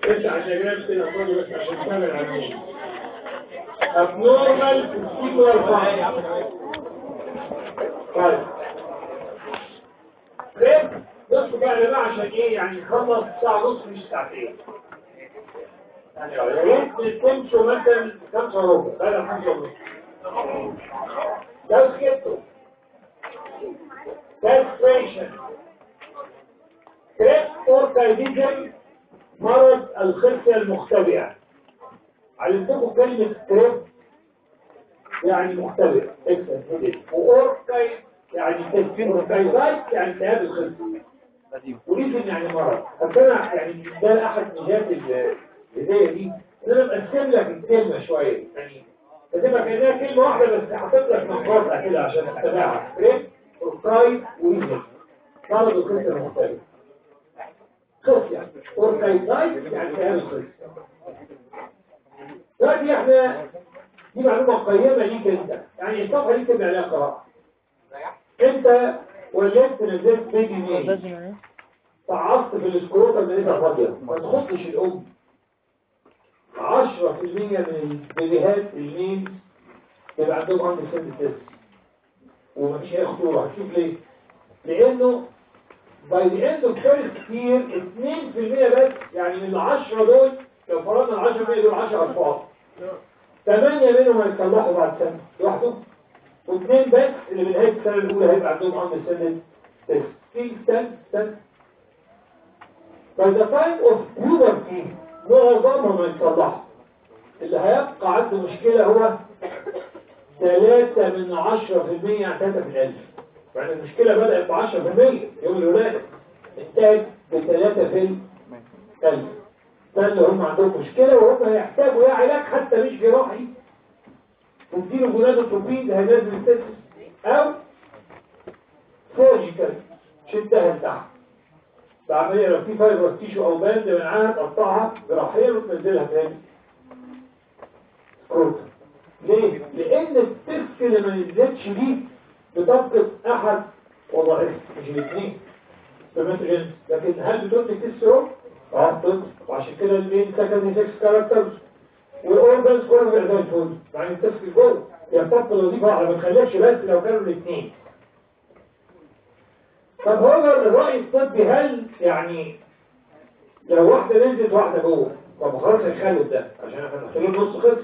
انت عشان جرام كده فاضي بس عشان تعمل عمليه abnormal testicular function طيب طيب بصوا بقى يا جماعه عشان ايه يعني نخلص ساعه ونص مش ساعتين يعني يا ريت تمشوا مثلا خمسة وربع بدل خمسة ونص لو سكتوا castration كريب اوركايديزم مرض الخصية المختبئة علمتكم كلمة كريب يعني مختبئ واوركاي يعني تسكين اوركايزايت يعني التهاب الخصية وليزم يعني مرض فكنا يعني ده احد نجات الهداية دي ان انا مقسم لك الكلمة شوية يعني كاتبها كأنها كلمة واحدة بس حاطط لك مقاطع كده عشان تتابعها كريب اوركاي وليزم مرض الخصية المختبئة خصية اوركايزايت يعني التهاب الخصية دلوقتي احنا دي معلومة قيمة ليك انت يعني الصفحة دي تبقى عليها قراءة انت ولدت نزلت بيبي ميل تعصت في الاسكروطة اللي لسه فاضية ما تخطش الام 10% من البيبيهات الميل بيبقى عندهم عند سن تست ومفيش اي خطورة هتشوف ليه لانه by the end of first year 2% بس يعني من العشرة دول لو فرضنا ال 10% دول 10 أطفال 8 منهم هيتصلحوا بعد سنة لوحدهم واثنين بس اللي من هيك السنة الأولى هيبقى عندهم عند سنة في سنة سنة by the time of puberty معظمهم هيتصلحوا اللي هيبقى عنده مشكلة هو 3 من 10% يعني 3 في الألف يعني المشكلة بدأت ب 10% يوم الولادة انتهت ب 3 في الألف ده اللي هم عندهم مشكلة وهم هيحتاجوا يا علاج حتى مش جراحي تديله جونادوتروبين ده هينزل التست او سيرجيكال شدها لتحت بعملية لو في فايبر تيشو او باند منعها تقطعها جراحيا وتنزلها تاني سكروت ليه؟ لان التست اللي ما نزلتش دي بتفقد احد وظائفها مش الاثنين سبيمترينز لكن هل بتنتج تستيرون؟ اه وعشان كده المين سكندري سكس كاركترز والاورجنز كلهم زي الفل يعني التسكي جوه يرتبط الوظيفه واحده ما تخليكش بس لو كانوا الاثنين طب هو الراي الطبي هل يعني لو واحده نزلت واحده جوه طب خلاص هنخلف ده عشان احنا محتاجين نص خلص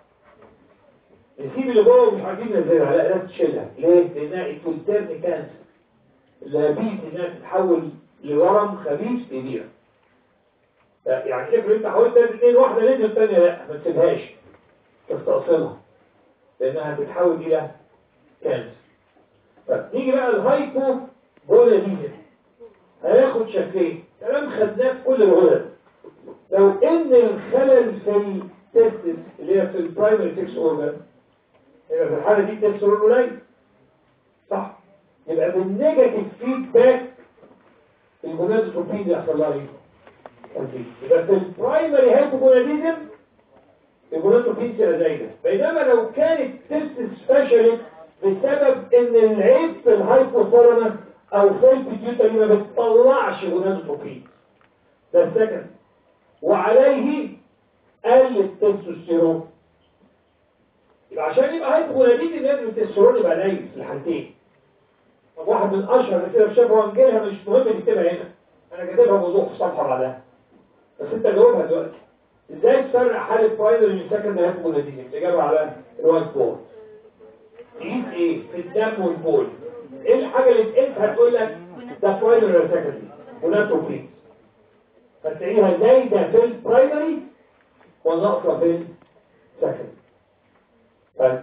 نسيب اللي جوه مش عايزين ننزلها لا لازم تشيلها ليه؟ لانها التولتيرن كانسر لابيد انها تتحول لورم خبيث يبيع يعني افرض انت حاولت تعمل اثنين واحده نزل الثانيه لا ما تسيبهاش تستأصلها لانها هتتحول الى كانسر طب نيجي بقى الهايبو بوليزيزم هياخد شكلين كلام خدناه في كل الغدد لو ان الخلل في التستس اللي هي في البرايمري سكس اورجان يبقى في الحاله دي التستيرون قليل صح يبقى بالنيجاتيف فيدباك الجونادوتروبين اللي يحصل لها ايه يبقى في البرايمري هايبوجوناديزم الجونادوتروبين تبقى زايده بينما لو كانت تستس فشلت بسبب ان العيب في الهايبوثالامس او في البيتيوتري ما بتطلعش جونادوتروبين ده السكند وعليه قل التستوستيرون يبقى عشان يبقى هايبوجوناديزم لازم التستوستيرون يبقى قليل في الحالتين طب واحد من اشهر اللي كده شافها وانجلها مش مهم نكتبها هنا انا كاتبها موضوع في الصفحه بعدها بس انت جاوبها دلوقتي ازاي تفرق حاله برايمري من سكندري هايبوجوناديزم الاجابه على الوايت بورد تقيس ايه في الدم والبول ايه الحاجه اللي تقيسها تقول لك ده برايمري ولا سكندري وناتروبين فتلاقيها زايده في البرايمري وناقصه في السكندري طيب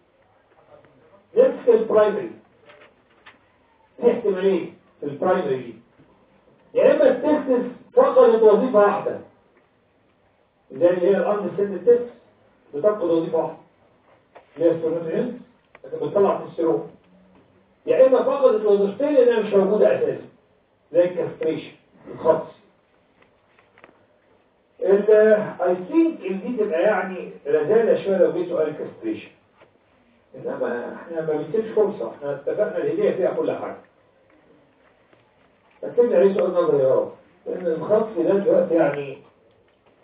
نفس البرايمري في احتمالين في البرايمري دي يا اما التستس فقدت وظيفه واحده زي اللي هي الارض سن التستس بتفقد وظيفه واحده اللي هي السيروتونين لكن بتطلع تستيرون يا اما فقدت وظيفتين لانها مش موجوده اساسا زي الكاستريشن الخطس اي ثينك ان دي تبقى يعني رزاله شويه لو جه سؤال الكاستريشن انما احنا ما بنسيبش فرصه احنا اتفقنا الهديه فيها كل حاجه اكيد عليه سؤال نظري يا رب لان الخطف ده دلوقتي يعني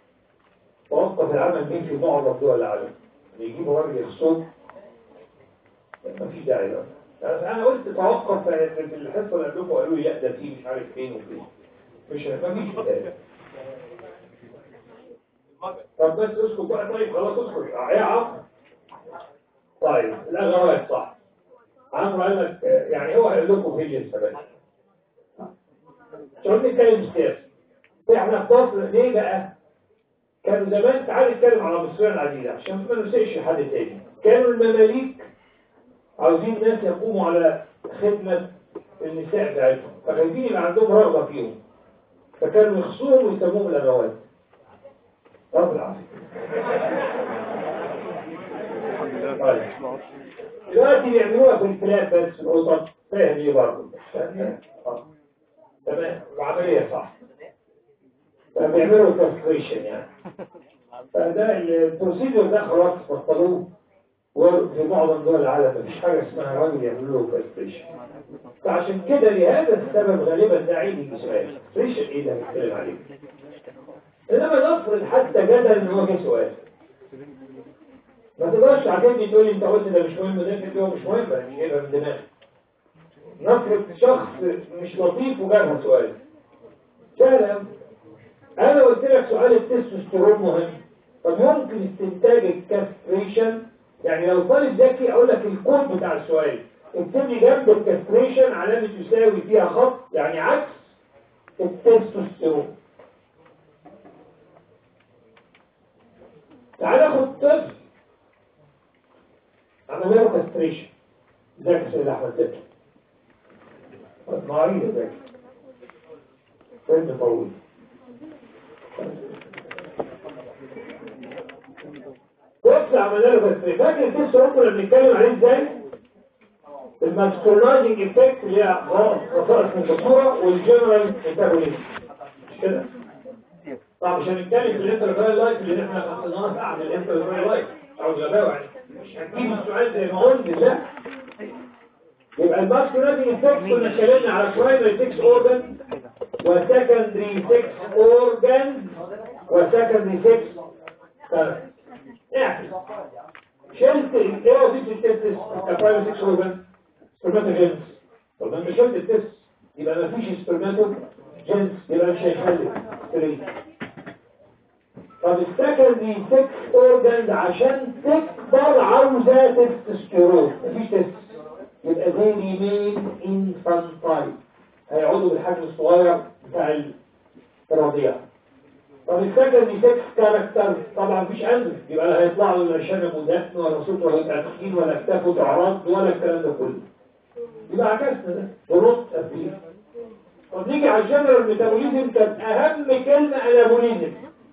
توقف العمل مين في معظم دول العالم يجيبوا راجل يخصوه ما فيش داعي بقى بس انا قلت توقف في الحصه اللي قبلكم قالوا لي لا ده في مش عارف فين وفين مش ما فيش داعي طب بس اسكت بقى طيب خلاص اسكت يا عم طيب الاغراض صح عمرو قال لك يعني هو قال لكم فين السبب عشان نتكلم سياسي احنا في مصر ليه بقى كانوا زمان تعالى نتكلم على مصرنا العديدة عشان ما نسيش حد تاني كانوا المماليك عاوزين ناس يقوموا على خدمة النساء بتاعتهم فخايفين يبقى عندهم رغبة فيهم فكانوا يخصوهم ويسموهم الأغوات رب العافية طيب دلوقتي بيعملوها في الكلاب بس في القطط فاهم ايه برضه تمام العملية صح فبيعملوا كاستريشن يعني فده البروسيدور ده خلاص بطلوه وفي معظم دول العالم مفيش حاجة اسمها راجل يعملوا له كاستريشن فعشان كده لهذا السبب غالبا ده عيني بسؤال كاستريشن ايه ده بنتكلم عليه انما نفرض حتى جدل ان هو جه سؤال ما تقدرش تعتمدي تقولي انت قلت ده مش مهم ده كده هو مش مهم مش هيبقى من دماغك نفرض شخص مش لطيف وجابها سؤال سهل انا قلت لك سؤال التستوستيرون مهم طب ممكن استنتاج الكاستريشن يعني لو طالب ذكي اقول لك الكود بتاع السؤال اكتب لي جنب الكاستريشن علامه يساوي فيها خط يعني عكس التستوستيرون تعال ناخد طفل عملنا له كاستريشن ازيك يا سيد احمد زكي معين يا زكي فيلم طويل بص عملنا له كاستريشن فاكر الكيس كنا بنتكلم عليه ازاي؟ الماسكولايزنج افكت اللي هي خصائص من الدكتوره والجنرال ميتابوليزم مش كده؟ طب مش هنتكلم في الانترفيرال لايف اللي احنا خدناها ساعه من الانترفيرال لايف او غباوه يعني مش هنجيب السؤال زي ما قلت لا يبقى الماسكولايزنج افكت كنا اتكلمنا على برايمري 6 اورجان وسكندري 6 اورجان وسكندري 6 طيب اعكس شلت ايه وظيفه التستس كبرايمري 6 اورجان سبرماتوجينس طب لما شلت التست يبقى ما فيش سبرماتوجينس يبقى مش هيخلف ستريت طب السكندري 6 اورجانز عشان تكبر عاوزه تستوستيرون مفيش تست يبقى زي ريمين انفانتايل هيقعدوا بالحجم الصغير بتاع الرضيع طب السكندري 6 كاركتر طبعا مفيش اندر يبقى لا هيطلع له لا شنب ودقن ولا صوت ولا تدخين ولا اكتاف وتعراض ولا الكلام ده كله يبقى عكسنا ده بنط تفكير طب نيجي على الجنرال ميتابوليزم كانت اهم كلمه انابوليزم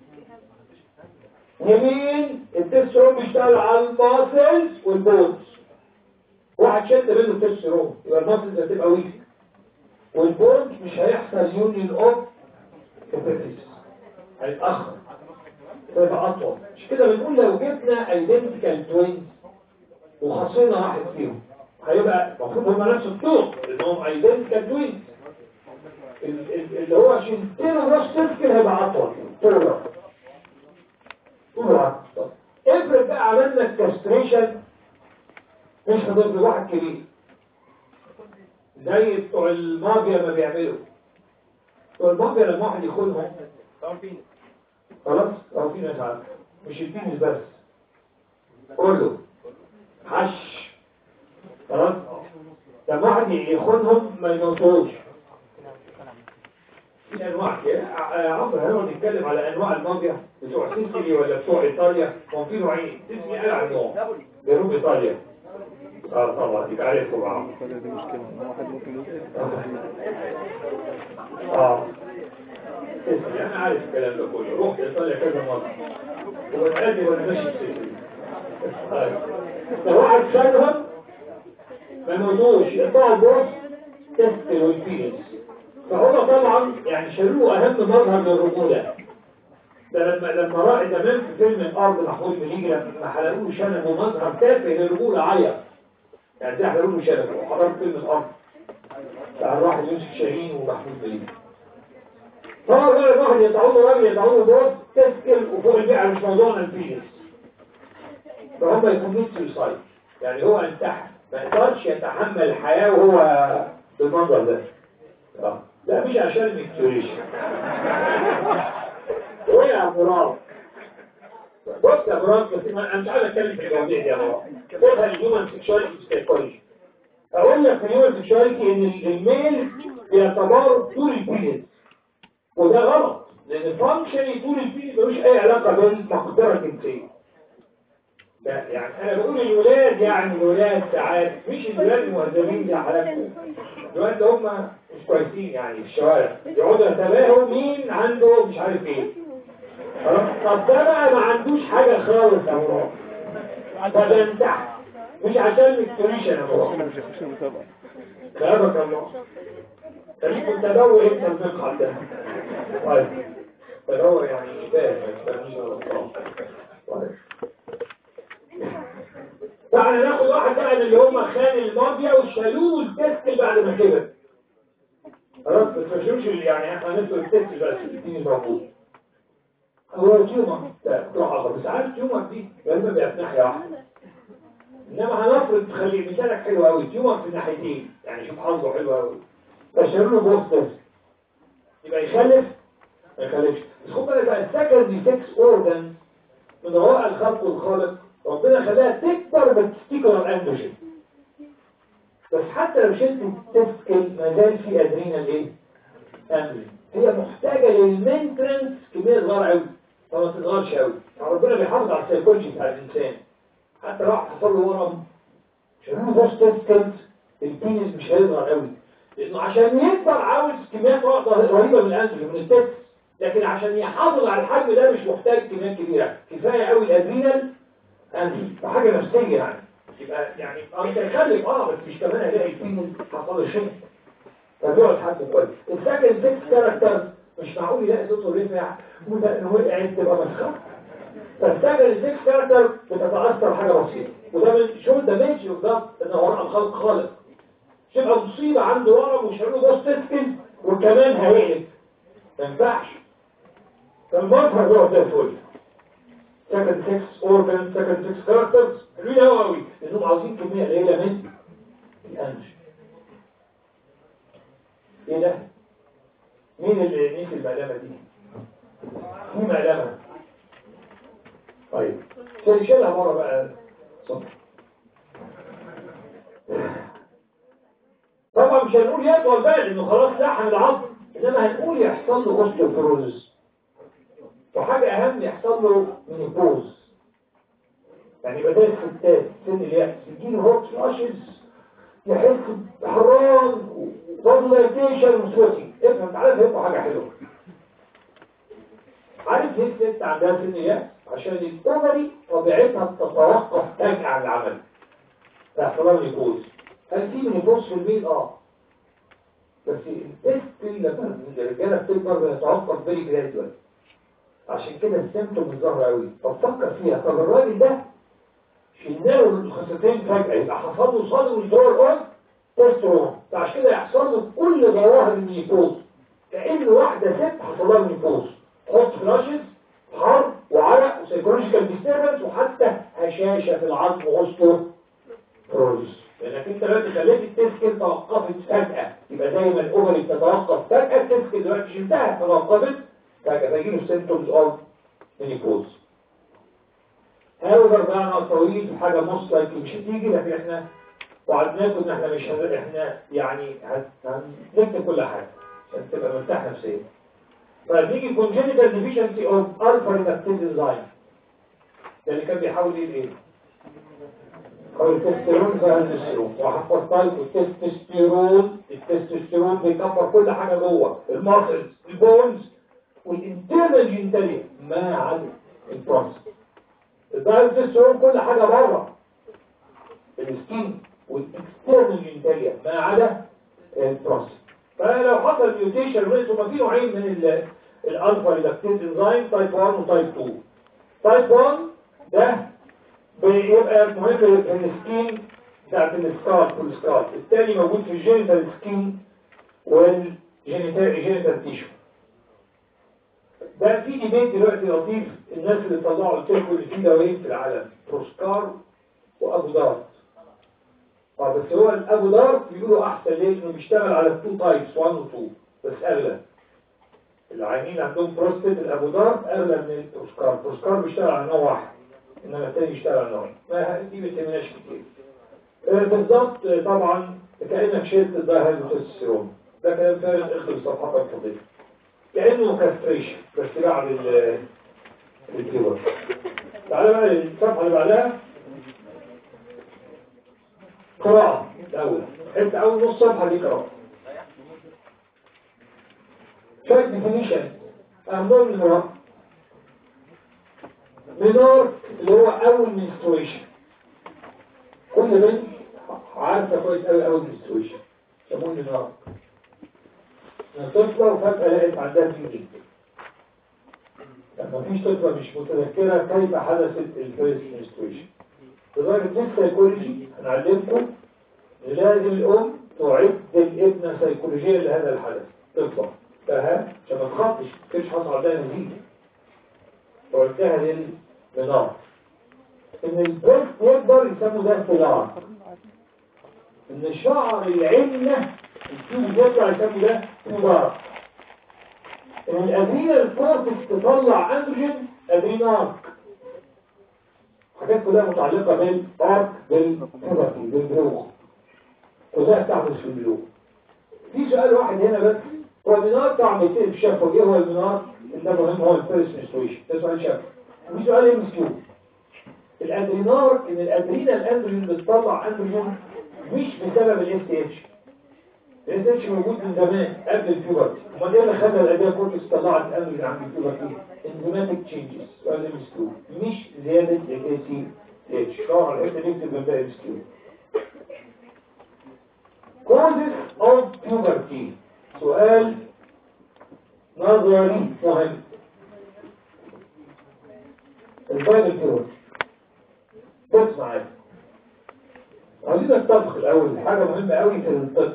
يمين التستيرون بيشتغل على الماسلز والبونز واحد شد منه التستيرون يبقى الماسلز هتبقى ويك والبونز مش هيحصل يونيون اوف كابيتيس هيتاخر هيبقى اطول مش كده بنقول لو جبنا ايدنتيكال توينز وخصينا واحد فيهم هيبقى المفروض هما نفس الطول لانهم ايدنتيكال توينز اللي هو شلتين راس تفكر هيبقى اطول طول طول افرض بقى عملنا الكاستريشن مش هتفضل واحد كبير زي بتوع المافيا ما بيعملوا بتوع المافيا لما واحد ياخدهم خلاص او في ناس عارفه مش البينس بس كله حش خلاص لما واحد ياخدهم ما يموتوش في انواع كده عمرو هنقعد نتكلم على انواع المافيا بتوع سيسيلي ولا بتوع ايطاليا هو في نوعين سيسيلي قال عن نوع جنوب ايطاليا اه طبعا يبقى عارفكم معاهم دي مشكلة ان واحد ممكن يسأل اه سيسيلي انا عارف الكلام ده كله رحت ايطاليا كذا مره وبتقدم وانا ماشي في سيسيلي طيب لو واحد شالهم ما يموتوش يقطعوا بوس تستل والفينس فهو طبعا يعني شالوه اهم مظهر للرجوله ده لما لما راى زمان في فيلم الارض محمود بليجي لما حلقوه شنب ومظهر تافه للرجوله عيط يعني ده حلقوه شنب وحضرت فيلم الارض بتاع الواحد يوسف شاهين ومحمود بليجي طبعا بقى الواحد يدعونه راجل يدعونه بوز تسكل وفوق البيع مش موضوعنا البينس فهم يكون سويسايد يعني هو انتحر ما يقدرش يتحمل الحياة وهو بالمنظر ده اه لا مش عشان الميكتوريشن وقع مراد بص يا مراد بس ما- انا مش عايز اتكلم في المواضيع دي يا مراد خدها الهيومن سيكشواليتي سايكولوجي اقول لك في الهيومن سيكشواليتي ان الميل بيتبارك طول البيريد وده غلط لان الفانكشن طول البيريد ملوش اي علاقه بالمقدره الجنسيه لا يعني انا بقول الولاد يعني الولاد ساعات مش الولاد المهذبين زي حالاتكم الولاد ده هم مش كويسين يعني في الشوارع يقعدوا يتباهوا مين عنده مش عارف ايه خلاص طب ده بقى ما عندوش حاجه خالص يا مراد ده ده انتحر مش عشان الكتوريشن يا مراد انا مش هخش المسابقة كلامك الله خليك متدور انت المقعد ده طيب تدور يعني فاهم ما تفهمنيش غلط طيب تعالى ناخد واحد بقى من اللي هم خان المافيا وشالوه التسكل بعد ما كبر خلاص بس ما شالوش اللي يعني احنا هنسلق التسكل بقى السكين الموجود هو تيومر ده تروح اخر بس عارف التيومر دي غالبا بيبقى في ناحيه واحده انما هنفرض تخلي مثالك حلو قوي تيومر في الناحيتين يعني شوف حظه حلو قوي فشالوا له بوست بس يبقى يخلف ما يخلفش بس خد بالك بقى السكندري سكس اورجان من روائع الخلق والخالق ربنا خلاها تكبر بالتستيكولار اندروجين بس حتى لو شلت التسكل ما زال في ادرينال ايه؟ اندروجين هي محتاجه للمينترنس كميه صغيره قوي فما تصغرش قوي فربنا بيحافظ على السيكولوجي بتاع الانسان حتى لو واحد حصل له ورم عشان بوست تسكلت البينس مش هيظهر قوي لانه عشان يكبر عاوز كميات رهيبه من الاندروجين من التكس لكن عشان يحافظ على الحجم ده مش محتاج كميات كبيره كفايه قوي الادرينال اندروجين فحاجه نفسيه يعني يبقى يعني انت يخلف اه بس مش كمان هلاقي البينس حصل له شيء فبيقعد حد كويس السكند سكس كاركتر مش معقول يلاقي صوته رفع ودقنه وقعت تبقى مسخره فالسكند سكس كاركتر بتتاثر حاجه بسيطه وده من شو ده ماشي بالظبط ان وراء الخلق خالق تبقى مصيبة عنده ورم ومش هيعملوا بوست تسكن وكمان هيقلب ما ينفعش فالمظهر هو زي الفل سكند سكس اورجان سكند سكس كاركترز حلوين قوي قوي لانهم عاوزين كمية قليلة من الانج ايه ده؟ مين اللي نسي المعلمة دي؟ مين معلمة؟ طيب شيلها مرة بقى صبر طبعا مش هنقول يطول بقى لانه خلاص لحن العظم انما هنقول يحصل له اوستيوبروز وحاجة اهم يحصل له مينيبوز يعني بدل الستات سن اليأس يجيله هوت فلاشز يحس بحران وفضليتيشن وسوتي افهم تعالى فهموا حاجة حلوة عارف ليه الست عندها سن اليأس عشان الاوفري طبيعتها تتوقف فجأة عن العمل فيحصل لها مينيبوز هل في مينيبوز في البيت اه بس التست لما الرجاله بتكبر بيتوقف فيري جرادوال عشان كده السيمتوم الظاهر قوي طب فكر فيها طب الراجل ده شلنا له الخصيتين فجاه يبقى حصل له صدر ويدور اون تسترون فعشان كده يحصل له كل ظواهر المينيبوز كأن واحده ست حصل لها مينيبوز حط فلاشز حر وعرق وسيكولوجيكال ديستربنس وحتى هشاشه في العظم واوستو بروز لانك انت دلوقتي خليت التسكن توقفت فجأة يبقى زي ما الاوفري بتتوقف فجأة التسكن دلوقتي شلتها توقفت فجأة فيجيله سيمتومز اوف مينيبوز هاوبر بقى طويل في حاجة موست لايكلي مش هتيجي لكن احنا وعدناكم ان احنا مش هن... احنا يعني هنكتب كل حاجة عشان تبقى مرتاح نفسيا طيب نيجي congenital deficiency of alpha reductase enzyme ده اللي كان بيحاول يقول ايه؟ او التستيرون زي التستيرون وحفظ طيب التستيرون التستيرون بيكبر كل حاجة جوه الماسلز البونز والانترنال جينتاليا ما عدا البروس التستيرون كل حاجة بره السكين والاكسترنال جينتاليا ما عدا البروس فلو حصل ميوتيشن ثم في نوعين من الالفا ريدكتيز انزيم تايب 1 وتايب 2 تايب 1 ده بيبقى مهم في السكين بتاعت السكار والسكار التاني موجود في الجينيتال سكين والجينيتال تيشو ده في ديبيت دلوقتي لطيف الناس اللي طلعوا قلت لكم ان في دوايين في العالم بروسكار وابو دارت اه بس هو الابو دارت بيقولوا احسن ليه انه بيشتغل على التو تايبس 1 و 2 بس اغلى العيانين عندهم بروستات الابو دارت اغلى من البروسكار البروسكار بيشتغل على نوع واحد انما الثاني بيشتغل على نوعين ما دي ما بتهمناش كتير آه، بالظبط آه، طبعا كانك شلت الدايهيدروتستيرون ده كلام فارغ اخد الصفحات الفضيه كانه كاستريشن بس بعد ال الكيبر تعالى بقى للصفحه اللي بعدها قراءة الأول حتى أول نص صفحة دي قراءة شوية ديفينيشن أهمهم المرأة منار اللي هو أول منسترويشن كل بنت عارفة كويس أوي أول منسترويشن يسموه منار من طفلة وفجأة لقيت عندها فيديو لما مفيش طفلة مش متذكرة كيف حدثت الفيرست منسترويشن لدرجة لسه سيكولوجي هنعلمكم إن لازم الأم تعد الابن سيكولوجيا لهذا الحدث طفلة فها عشان ما تخطش مش حصل عندها نزيف تعدها للمنار إن البريست يكبر يسموا ده فلار إن شعر العلة التيوب يطلع يسموا ده فلار إن الأدرينال الكورتكس تطلع أندروجين أدرينارك حاجات كلها متعلقة بالارك بالبيبرتي بالبلوغ كلها تعمل في البلوغ في سؤال واحد هنا بس هو المنار طعم يتقل في شافه ايه هو المنار ده مهم هو الفيرست منستريشن ده سؤال شافه وفي سؤال ام كيو الادرينار ان الادرينا الاندروجين بتطلع اندروجين مش بسبب الاس تي اتش الاس اتش موجود من زمان قبل البيوبرتي امال ايه اللي خلى الاداه كورتكس طلعت اندروجين عند البيوبرتي انزيماتيك تشينجز سؤال ام كيو مش زياده الاي سي اتش طبعا الحته دي بتبقى بقى ام كيو causes of puberty سؤال نظري مهم الفاينل بيوبرتي بص معايا عايزين الطبخ الاول حاجه مهمه قوي في الطبخ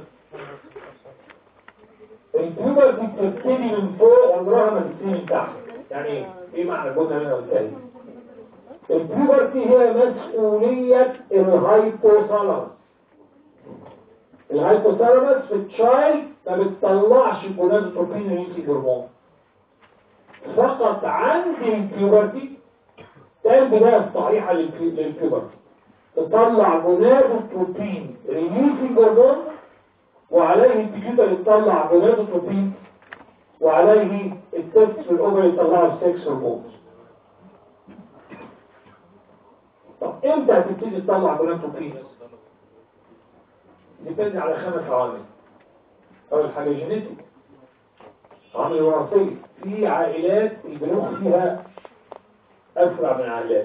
البيوبرتي بتبتدي من فوق عمرها ما بتبتدي من تحت يعني ايه؟ ايه معنى الجمله اللي انا قلتها دي؟ البيوبرتي هي مسؤوليه الهايبوثالاموس الهايبوثالاموس في التشايلد ما بتطلعش جونادوتروبين ريسي هرمون فقط عند البيوبرتي ده البدايه الصحيحه للبي- للبيوبرتي تطلع جونادوتروبين ريليسنج هرمون وعليه البيوتا يطلع جونادوتروبين وعليه التست في الاوفر يطلعوا السكس هرمونز طب امتى هتبتدي تطلع جونادوتروبين ديبند على خمس عوامل اول حاجه جينيتيك عامل وراثي في عائلات البلوغ فيها اسرع من عائلات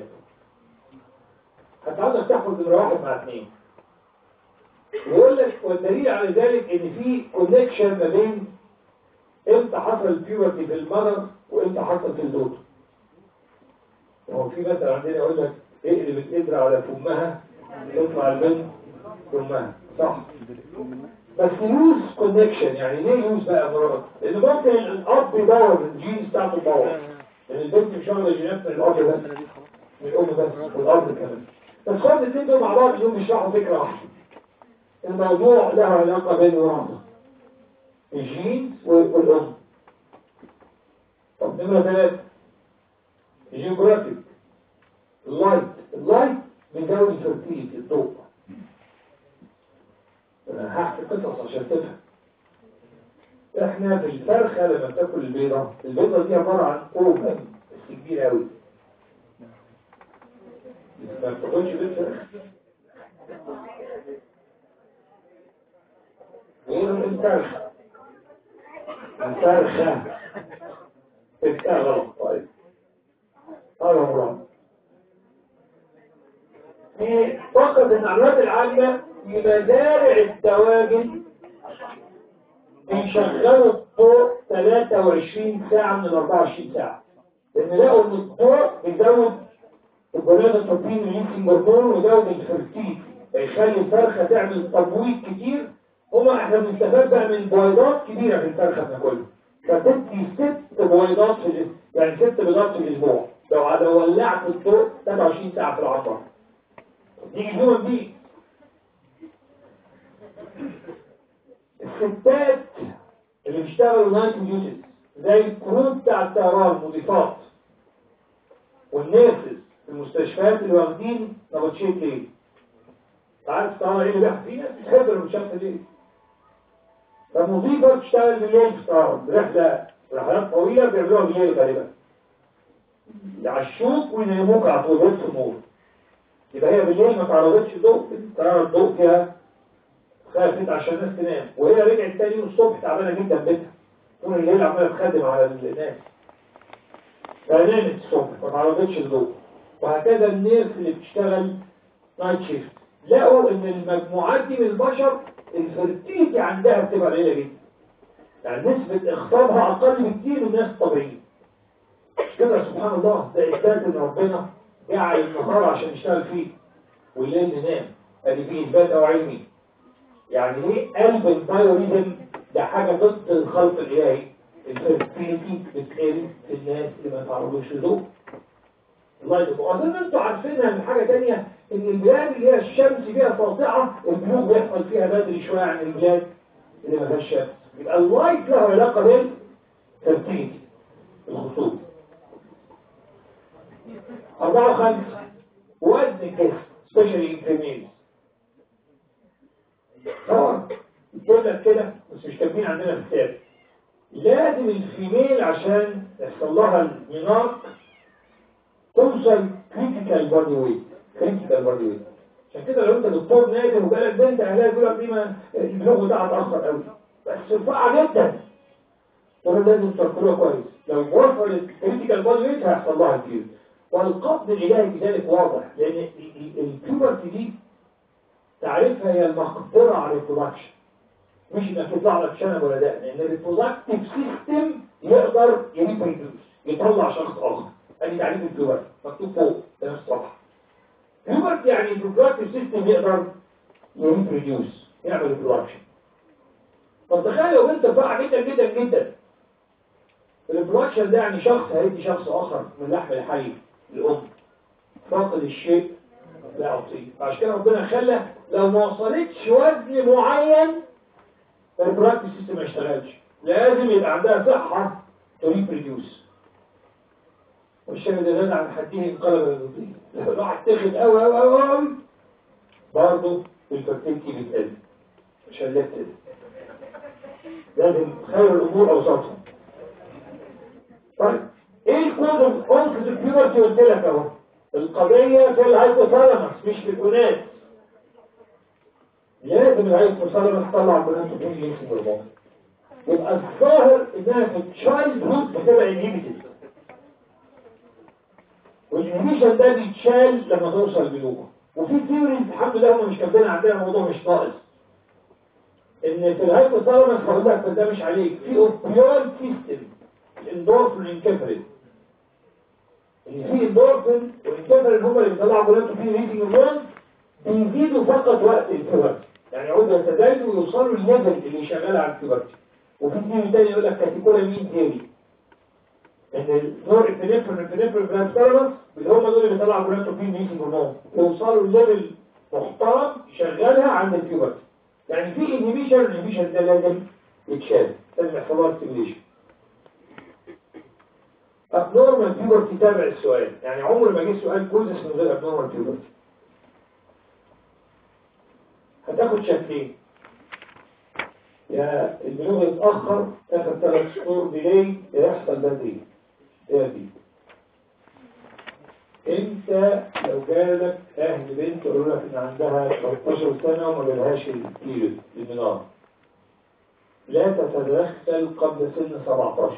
هتعرف تحفظ نمره واحد مع اثنين ويقول لك والدليل على ذلك ان في كونكشن ما بين امتى حصل البيوبرتي في المرض وامتى حصل في الزوج هو في مثل عندنا يقول لك اقلب القدرة على فمها تطلع البنت فمها صح بس لوز كونكشن يعني ليه لوز بقى مرض لان ممكن الاب يدور الجين بتاعته تدور لان البنت مش واخده جينات من الاب بس من الام بس والاب كمان بس خد الاثنين دول مع بعض اليوم بيشرحوا فكره واحده الموضوع له علاقة بالوراثة الجينز والأم طب نمرة ثلاثة الجيوغرافيك اللايت اللايت بيزود الفرتيليتي الضوء انا هحكي قصص عشان تفهم احنا في الفرخة لما بتاكل البيضة البيضة دي عبارة عن اوفن بس كبير قوي ما بتاكلش بيض فرخ غير الفرخة الفرخة تبقى غلط طيب هذا مراد في فقط المعلومات العامة في مزارع الدواجن بيشغلوا الضوء 23 ساعة من ال 24 ساعة لأن لقوا إن الضوء بيزود الجلوكوبين ريليسنج هرمون ويزود الفرتيليتي فيخلي الفرخة تعمل تبويض كتير هما احنا بنستفاد بقى من بويضات كبيرة في الفرخة بناكلها فتدي ست بويضات في الجسم يعني ست بيضات في الاسبوع لو لو ولعت الضوء 23 ساعه في العصر دي الهيومن بي الستات اللي بيشتغلوا نايت ديوتيز زي الكروب بتاع الطيران مضيفات والنيرسز في المستشفيات اللي واخدين نبطشيت ليه عارف الطيران ايه اللي بيحصل فيه ناس بتحب المشافة ليه فالمضيفة بتشتغل بالليل في الطيران برحلة رحلات طويلة بيعملوها بالليل غالبا يعشوك وينيموك على طول بس النور يبقى هي بالليل ما تعرضتش ضوء الطيارة الضوء فيها خافت عشان الناس تنام وهي رجعت تاني يوم الصبح تعبانة جدا بيتها طول الليل عمالة تخدم على الناس فنامت الصبح ما تعرضتش للضوء وهكذا الناس اللي بتشتغل نايت شيفت لقوا ان المجموعات دي من البشر الفرتيتي عندها بتبقى قليله جدا يعني نسبة اخطابها اقل بكتير من الناس الطبيعيين مش كده سبحان الله ده اثبات ان ربنا جعل النهار عشان نشتغل فيه والليل ننام ادي فيه اثبات او علمي يعني ايه قلب البايوريزم ده حاجه ضد الخلق الالهي الفرتيليتي بتقل في الناس اللي ما تعرضوش لضوء الله يدفع اظن انتوا عارفينها من حاجه تانية ان البلاد اللي هي الشمس فيها ساطعه البلوغ بيحصل فيها بدري شويه عن البلاد اللي ما فيهاش شمس يبقى اللايت له علاقه بالفرتيليتي الخصوب أربعة وخمسة وزن الجسم سبيشالي انفيميلز طبعا بتقول لك كده بس مش كاتبين عندنا في الكتاب لازم الفيميل عشان يحصل لها المينارك توصل كريتيكال بادي ويت كريتيكال بادي ويت عشان كده لو انت دكتور نادي وجالك بنت اهلها يقول لك دي ما البلوغ بتاعها اتاخر قوي بس رفيعه جدا تقول لازم تفكروها كويس لو وصل الكريتيكال بادي ويت هيحصل لها كتير والقبض الالهي بذلك واضح لان البيوبرتي دي تعرفها هي المقدره على الريبرودكشن مش انك يطلع لك شنب ولا ده لان الريبرودكتيف سيستم يقدر يريبروديوس يطلع شخص اخر ادي تعريف البيوبرتي مكتوب فوق ده نفس الصفحه بيوبرتي يعني الريبرودكتيف سيستم يقدر يريبروديوس يعمل ريبرودكشن طب تخيل لو انت بقى جدا جدا جدا الريبرودكشن ده يعني شخص هيدي شخص اخر من لحم الحي الام فاقد الشيء لا يعطيه عشان كده ربنا خلى لو ما وصلتش وزن معين البراكتس سيستم ما يشتغلش لازم يبقى عندها صحة تريبريديوس والشيء ده زاد عن حديه انقلب الضيق لو الواحد تاخد قوي قوي قوي قوي برضه الفرتيلتي بتقل عشان لا تقل لازم خير الامور اوسطها طيب ايه الكود اوف اونكس البيوبرتي قلت لك اهو القضية في الهايبوثالامس مش في الجنات لازم الهايبوثالامس تطلع البنات تكون لينكس بالموت يبقى الظاهر انها في التشايلد هود بتبقى انهيبيتد والانهيبيشن ده بيتشال لما توصل بلوغ وفي ثيوريز الحمد لله هم مش كاتبين عندنا الموضوع مش ناقص ان في الهايبوثالامس هقول لك ده مش عليك في اوبيول سيستم الاندورفين انكفرت اللي فيه اندورفين والانكفرت هم اللي بيطلعوا بلانتو فيه ريتنج هرمون بيزيدوا فقط وقت الكبر يعني يقعدوا يتزايدوا ويوصلوا للليفل اللي شغال على الكبرتي وفي ثيوري تاني يقول لك كاتيكولامين ثيوري ان النور البنفرين البنفرين بلانتارمس اللي هم دول اللي بيطلعوا بلانتو فيه ريتنج هرمون يوصلوا لليفل محترم يشغلها عند الكبرتي يعني في انهبيشن الانهبيشن ده لازم يتشال لازم يحصل لها ستيميليشن abnormal puberty تابع السؤال يعني عمر ما جه سؤال كوزس من غير abnormal puberty هتاخد شكلين يا البلوغ يتأخر تاخد ثلاث شهور ديلي يحصل بدري ايه دي انت لو جالك اهل بنت يقولوا لك ان عندها 13 سنة وما جالهاش البيريود المنار لا تتدخل قبل سن 17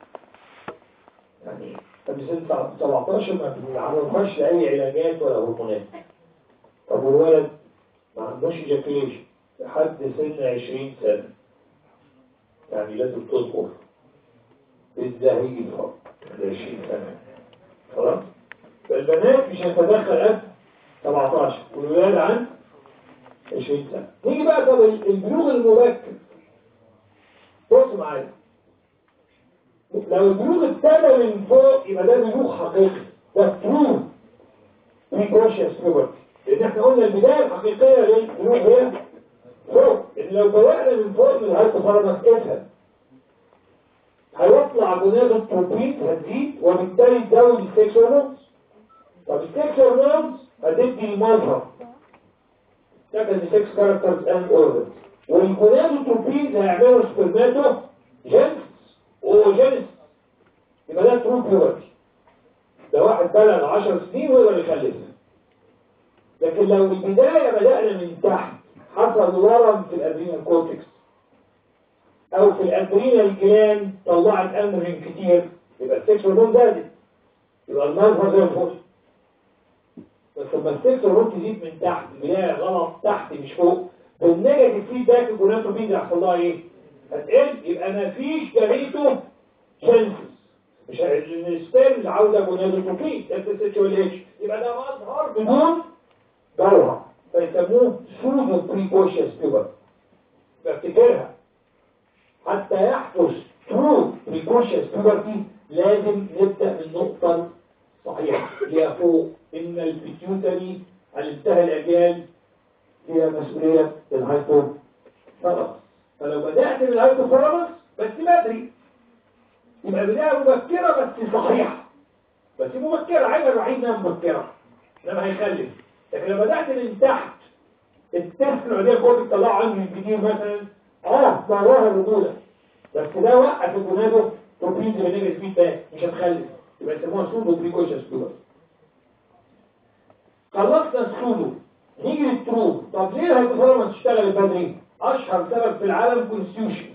يعني قبل سن 17 ما بنعرضهاش لأي علاجات ولا هرمونات طب والولد ما عندوش ايجاكيوليشن لحد سن 20 سنة يعني لازم تذكر ازاي هيجي الفرق بعد 20 سنة خلاص فالبنات مش هتتدخل قبل 17 والولاد عن 20 سنة نيجي بقى طب البلوغ المبكر بص معايا لو البلوغ ابتدى من فوق يبقى ده بلوغ حقيقي ده ترو بريكوشيوس بيوبرتي لان احنا قلنا البدايه الحقيقيه للبلوغ هي فوق ان لو بدانا من فوق من الهايبوثالاموس افهم هيطلع جناز التروبين هتزيد وبالتالي تزود السكس هرمونز طب السكس هرمونز هتدي المظهر second six characters and organs والجونادوتروبينز هيعملوا سبرماتو جنس وجنس يبقى ده ترو بيورتي ده واحد بلغ 10 سنين ويقدر يخلف لكن لو من البداية بدأنا من تحت حصل ورم في الادرينال كورتكس او في الادرينال جلاند طلعت امرين كتير يبقى السكس هرمون زادت يبقى المظهر زي الفل بس لما السكس هرمون تزيد من تحت البداية غلط تحت مش فوق بالنيجاتيف فيدباك الجوناتروبين هيحصل لها ايه؟ هتقل يبقى ما فيش جريته شانسز مش السبيرمز عاوزه جونادوتروبين اف اس اتش وال اتش يبقى ده مظهر بدون جوهر فيسموه سودو بريكوشيوس بيبر بفتكرها حتى يحدث ترو بريكوشيوس بيبرتي لازم نبدا من النقطه صحيحه اللي هي فوق ان البيتيوتري على انتهى الاجيال هي مسؤوليه الهايبو خلاص فلو بدات من الهايبو بس بدري يبقى بداية مبكرة بس صحيحة بس مبكرة عيب الوحيد انها مبكرة انما هيخلف لكن لو بدأت من تحت التست العادية كود طلعوا عنه الجديد مثلا اه ده ظاهر الرجولة بس ده وقف الجنادو تروبينز بنيجاتيف فيدباك مش هتخلف يبقى يسموها سودو بريكوشن سودو خلصنا السودو نيجي للترو طب ليه الهيبوثالاموس تشتغل بدري؟ اشهر سبب في العالم كونستيوشن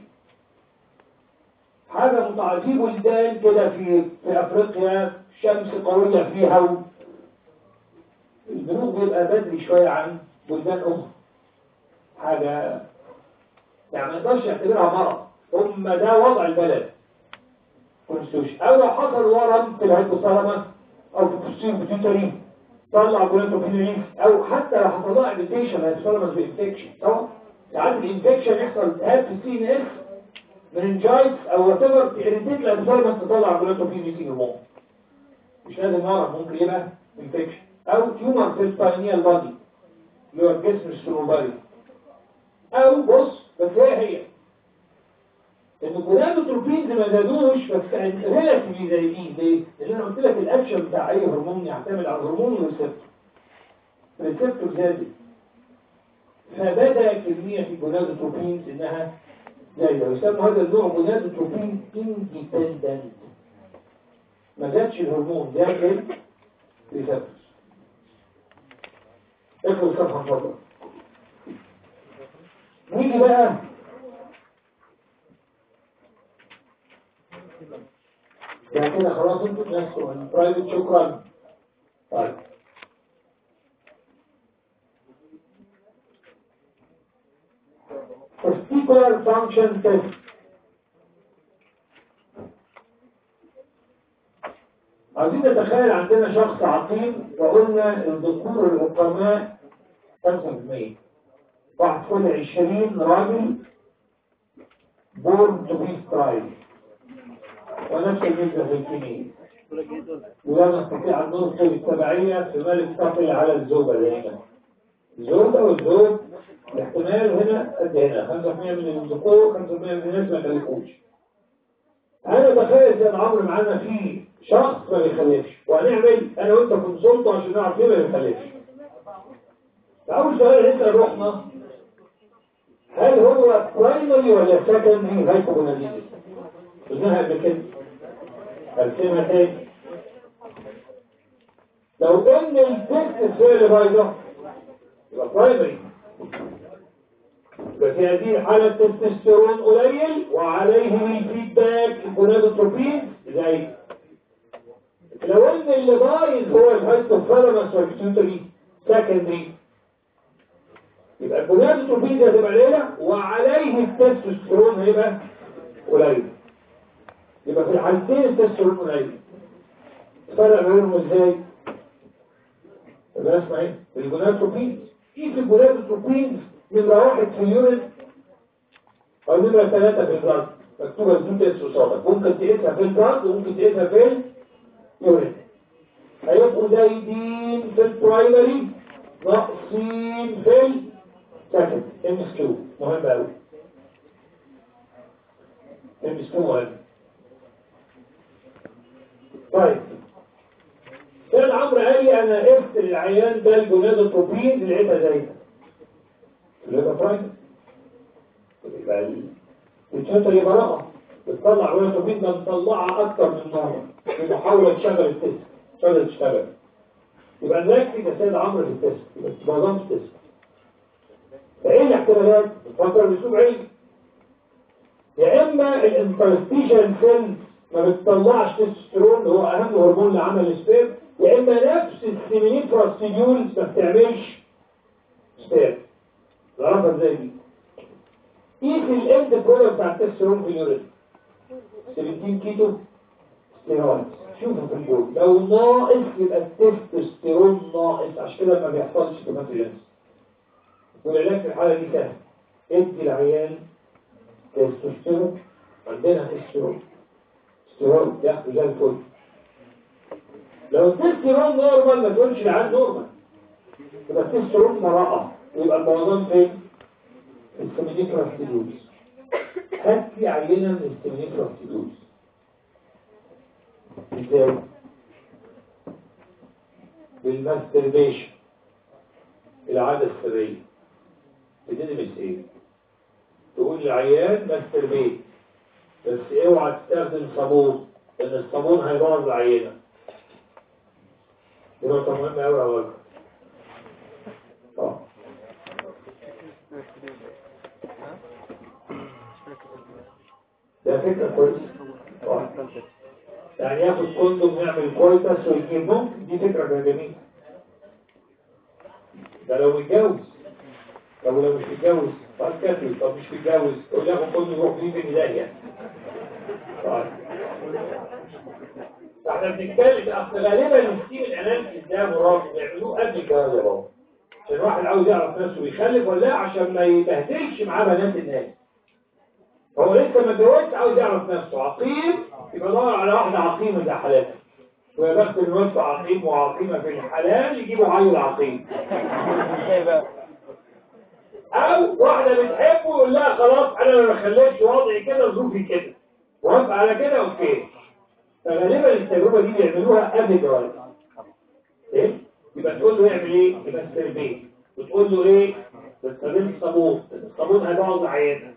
حاجة متعجيب ولدان كده في في أفريقيا شمس قوية فيها و... البلوغ بيبقى بدري شوية عن بلدان أخرى حاجة يعني ما يقدرش يعتبرها مرض هم ده وضع البلد كونستوش أو لو حصل ورم في الهيبوثالاموس أو في التصير بتوتري طلع جولانتوبينرين أو حتى لو حصل لها ابيتيشن هيبوثالاموس بإنفكشن طبعا ساعات الانفكشن يحصل التهاب في السي ان اس مننجايتس او وات ايفر تيريتيت الانفيرمنت تطلع جلوتوبين في هرمون مش لازم مرض ممكن يبقى انفكشن او تيومر في السباينيال بادي اللي هو الجسم السلوباري او بص بس هي هي ان الجلوتوبين ما زادوش بس كان ريلاتيفلي زايدين ليه؟ لان انا قلت لك الاكشن بتاع اي هرمون يعتمد على الهرمون والريسبتور الريسبتور زادت فبدا كميه الجلوتوبين انها زايدة ويسمى هذا النوع جونادوتروبين انديبندنت ما زادش الهرمون داخل ريسبتور اخذ الصفحة فضل نيجي بقى يعني كده خلاص انتوا تنسوا البرايفت شكرا طيب particular function test عايزين نتخيل عندنا شخص عقيم وقلنا الذكور الحكماء 5% واحد كل 20 راجل born to be strived ونفس النسبة في الكمية ولا نستطيع أن ننقل التبعية في مال تقل على الزوجة دائما الزوجة والزوج الاحتمال هنا قد هنا 5% من الذكور 5% من الناس ما يخلفوش انا بخيل زي عمرو معانا في شخص ما بيخلفش وهنعمل انا وانت كونسلت عشان نعرف ليه ما بيخلفش فاول سؤال انت رحنا هل هو برايمري ولا سكندري هايبوجوناديزم قلناها قبل كده هرسمها تاني لو ان التكست سؤال بايظه يبقى برايمري ففي هذه الحالة التستوستيرون قليل وعليه الفيدباك الجونادوتروبين زي لو ان اللي بايظ هو الهايبوثالاموس والبيتيوتري سكندري يبقى الجونادوتروبين ده هتبقى قليلة وعليه التستوستيرون هيبقى قليل يبقى في الحالتين التستوستيرون قليل الفرق بينهم ازاي؟ يبقى اسمع ايه؟ الجونادوتروبين ايه في الجونادوتروبين نمرة واحد في اليورين أو نمرة ثلاثة في البلد مكتوبة بدون تيست قصادك ممكن تقيسها في البلد وممكن تقيسها في اليورين هيبقوا زايدين في البرايمري ناقصين في السكند ام اس كيو مهم قوي ام اس كيو مهم طيب كان عمرو قال لي انا قفت العيان ده الجونادوتروبين لقيتها زايده اللي هو برايمري يبقى الشنطه دي براءه بتطلع جونادوتروبين ده مطلعها اكتر من نورمال في محاوله تشغل التست تشغل تشتغل يبقى نركز يا سيد عمرو في التست يبقى معظم التست فايه الاحتمالات؟ نفكر باسلوب علمي يا اما الانترستيشن سيلز ما بتطلعش تستوستيرون اللي هو اهم هرمون لعمل السبير يا اما نفس السيمينيفراس تيبيولز ما بتعملش سبير العلاقه ازاي دي؟ قيس الاند برودكت بتاع التستوستيرون في اليورين 17 كيتو ستيرويد شوفوا في الجول لو ناقص يبقى التستوستيرون ناقص عشان كده ما بيحصلش هيماتوجينس والعلاج في الحاله دي سهل ادي العيان تستوستيرون عندنا تستوستيرون تستوستيرون ياخده زي الفل لو التستوستيرون نورمال ما تقولش العيان نورمال يبقى التستوستيرون مراءة ويبقى الموضوع فين؟ السيمينيفراس تيدوز هات لي عينه من السيمينيفراس تيدوز ازاي؟ بالماستربيشن العادة السرية بتدرس ايه؟ تقول للعيان ماستربيت بس اوعى تستخدم صابون لان الصابون هيبوظ العينة دي نقطة مهمة أوي يا راجل اه ده فكرة كويسة آه. يعني ياخد كوندوم يعمل كويتس ويجيب ممكن دي فكرة كده جميلة ده لو متجوز طب لو مش متجوز طب كاتب طب مش متجوز تقول ياخد كوندوم يروح فيه في الهداية طيب احنا بنتكلم اصل غالبا الستيم الاناليسيس ده مراد بيعملوه قبل الجواز يا بابا عشان الواحد عاوز يعرف نفسه بيخلف ولا لا عشان ما يبهدلش معاه بنات الناس هو لسه ما اتجوزش عاوز يعرف نفسه عقيم يبقى دور على واحدة عقيمة زي حالاتها ويا بخت الوسط عقيم وعقيمة في الحلال يجيبوا عيل عقيم او واحدة بتحبه يقول لها خلاص انا ما بخليش وضعي كده ظروفي كده وافق على كده اوكي فغالبا التجربة دي بيعملوها قبل الجواز ايه؟ يبقى تقول له يعمل ايه؟ يبقى التربية وتقول له ايه؟ تستخدم الصابون الصابون هيبوظ عينك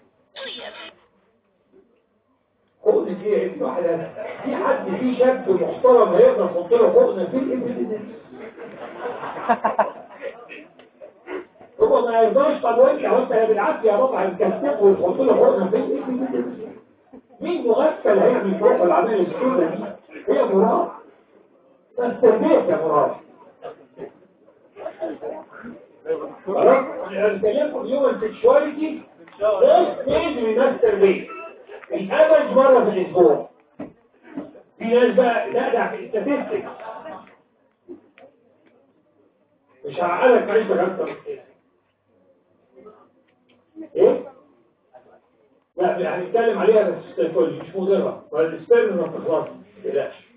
حقن فيه ايه واحدة في حد فيه شاب محترم هيقدر يحط له حقن في الايه هو ما يقدرش طب وانت هو انت بالعافيه يا بابا هتكتبه وتحط له حقن في الايه مين مغفل هيعمل فوق العمليه السوداء دي هي مراد تستربيه يا مراد خلاص انا بكلمكم اليوم السكشواليتي ده ستيج من التربيه الافرج مرة في الاسبوع في ناس بقى لا ده في الستاتستكس مش هعقلك معيش اكتر من كده ايه؟ لا هنتكلم عليها بس السيكولوجي مش مضرة والسبيرم ما بتخلصش ما تقلقش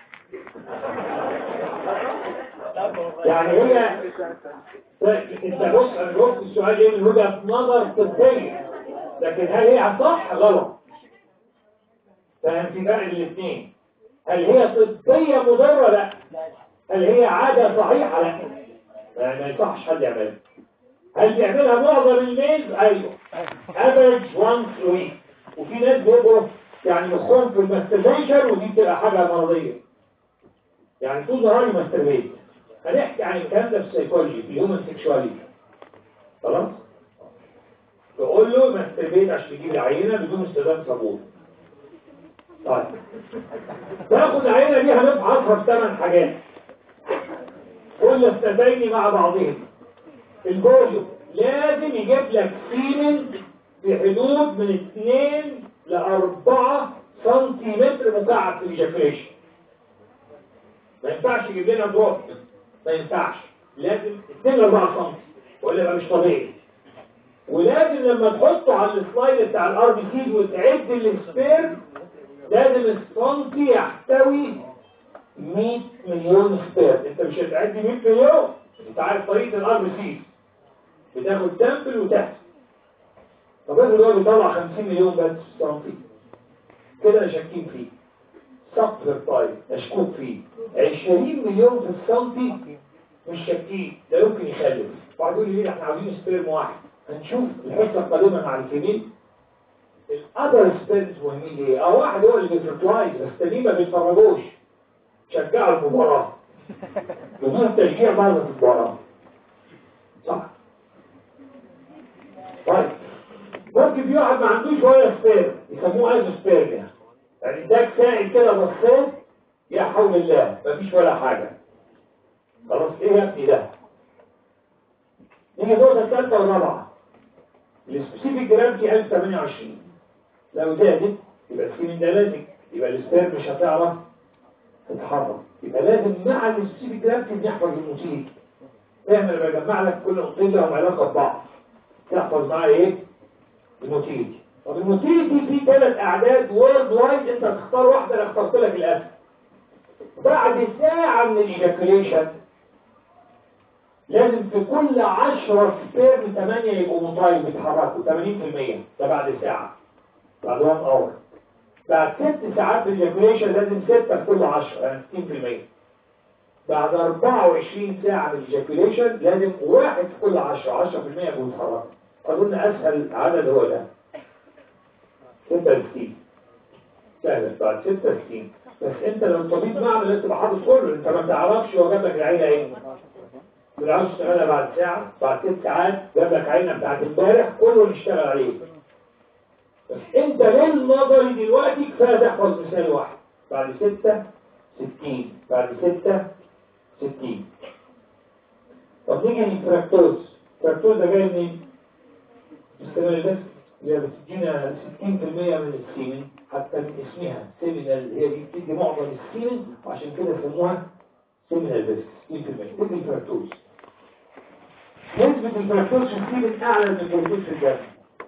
يعني هي انت بص انا جاوبت السؤال ايه من وجهه نظر طبيه لكن هل هي صح غلط فاهم في فرق الاثنين هل هي طبية مضرة لا هل هي عادة صحيحة لا يعني ما يصحش حد يعملها هل بيعملها معظم الميز ايوه average once a week وفي ناس بيبقوا يعني مخهم في الماستربيشن ودي بتبقى حاجة مرضية يعني طول نهاري ماستربيت هنحكي عن الكلام ده في السيكولوجي في الهيومن سيكشواليتي خلاص تقول له ماستربيت عشان تجيب العينة بدون استخدام صابون طيب تاخد العينة دي هنفحصها في ثمان حاجات كل الثدين مع بعضهم الجوجو لازم يجيب لك سيمن في حدود من 2 ل 4 سنتيمتر مكعب في الجاكريشن ما ينفعش يجيب لنا دروب ما ينفعش لازم 2 ل 4 سم ولا يبقى مش طبيعي ولازم لما تحطه على السلايد بتاع الار بي سي وتعد السبير لازم السنتي يحتوي 100 مليون سبير انت مش هتعد 100 مليون انت عارف طريقه الار بي سي بتاخد سامبل وتحسب طب افرض هو بيطلع 50 مليون بس سنتي كده شاكين فيه صفر طيب مشكوك فيه 20 مليون في السنتي مش شاكين ده يمكن يخلف واحد يقول لي ليه احنا عاوزين سبيرم واحد هنشوف الحصه القادمه مع الكبير الاذر سبيرمز مهمين ايه اه واحد هو اللي بيفرتلايز بس التانيين ما بيتفرجوش شجعوا المباراه بدون تشجيع بعض في المباراه صح طيب ممكن في واحد ما عندوش ولا سبيرم يسموه ايزو سبيرم يعني يعني اداك ساعد كده بصيت يا حول الله مفيش ولا حاجه خلاص ايه يا ابني ده نيجي النقطه الثالثه والرابعه السبيسيفيك جرافيتي 1028 لو زادت يبقى السيمين ده لازم يبقى السبيرم مش هتعرف تتحرك يبقى لازم مع السبيسيفيك جرافيتي نحفظ الموتيل احنا لما بجمع لك كل نقطتين لهم علاقه ببعض تحفظ معاه ايه الموتيل طب الموتيل دي في ثلاث اعداد وورد وايد انت تختار واحده انا اخترت لك الاسم بعد ساعه من الايجاكوليشن لازم في كل 10 سبيرم 8 يبقوا موتايل بيتحركوا 80% ده بعد ساعه بعد 1 اور بعد 6 ساعات بالايجاكوليشن لازم 6 في كل 10 يعني 60% بعد 24 ساعه من الايجاكوليشن لازم واحد في كل 10 10% يبقوا بيتحركوا اظن اسهل عدد هو ده 66 سهل بعد 66 بس انت لو طبيب معمل انت تبقى حافظ كله انت ما تعرفش هو جاب لك العينه ايه بالعكس تشتغلها بعد ساعه بعد ست ساعات جاب لك عينه بتاعت امبارح كله نشتغل عليه بس انت للنظري دلوقتي كفايه تحفظ مثال واحد بعد 6 60 بعد 6 60 طب نيجي للفراكتوز الفراكتوز ده جاي منين؟ استمر بس هي بتدينا 60% من السيمن حتى من اسمها سيمينال هي دي بتدي معظم السيمن وعشان كده سموها سيمينال بس 60% تدي الفراكتوز نسبة الفراكتوز في السيمن أعلى من الفراكتوز في الدم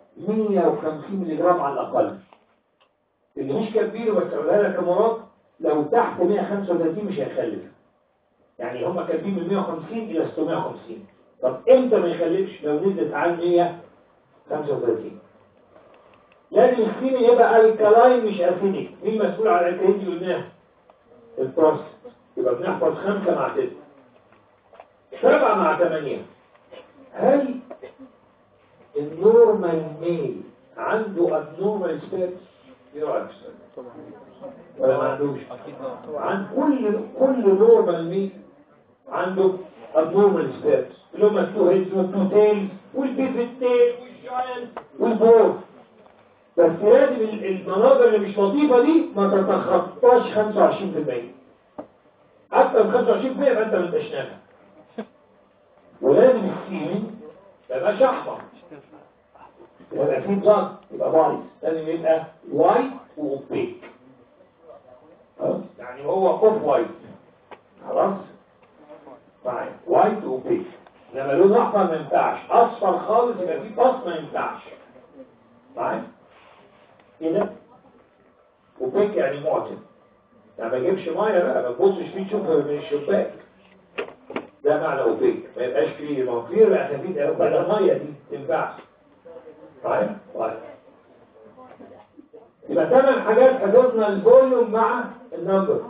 150 ملي جرام على الأقل اللي مش كبير بس أقولها لك يا مراد لو تحت 135 مش هيخلف يعني هم كاتبين من 150 إلى 650 طب امتى ما يخلفش لو نزلت عن 135 لازم السيمن يبقى الكلاين مش اسيديك مين مسؤول على الالكالين دي قلناها البروست يبقى بنحفظ خمسة مع ستة سبعة مع ثمانية هل النورمال ميل عنده ابنورمال سبيرت ايه رايك في السؤال ده؟ ولا ما عندوش عن كل كل نورمال ميل عنده ابنورمال سبيرت اللي هم التو هيدز والتو تيلز والبيفت تيل والجاينت والبور بس لازم ال- المناظر اللي مش لطيفه دي ما تتخطاش 25% اكتر من 25% يبقى انت ما انتش نافع ولازم السيمن ما يبقاش احمر يبقى فيه ضغط يبقى بايظ لازم يبقى وايت واوبيك خلاص يعني هو اوف وايت خلاص معايا وايت واوبيك انما لون احمر ما ينفعش اصفر خالص يبقى فيه باص ما ينفعش معايا كده اوبيك يعني معتم يعني ما اجيبش ميه بقى ما تبصش فيه تشوفها من الشباك ده معنى اوبيك ما يبقاش فيه ما هو كتير بقى خفيف يبقى ده الميه دي ما تنفعش طيب طيب يبقى ثمان حاجات حفظنا الفوليوم مع النمبر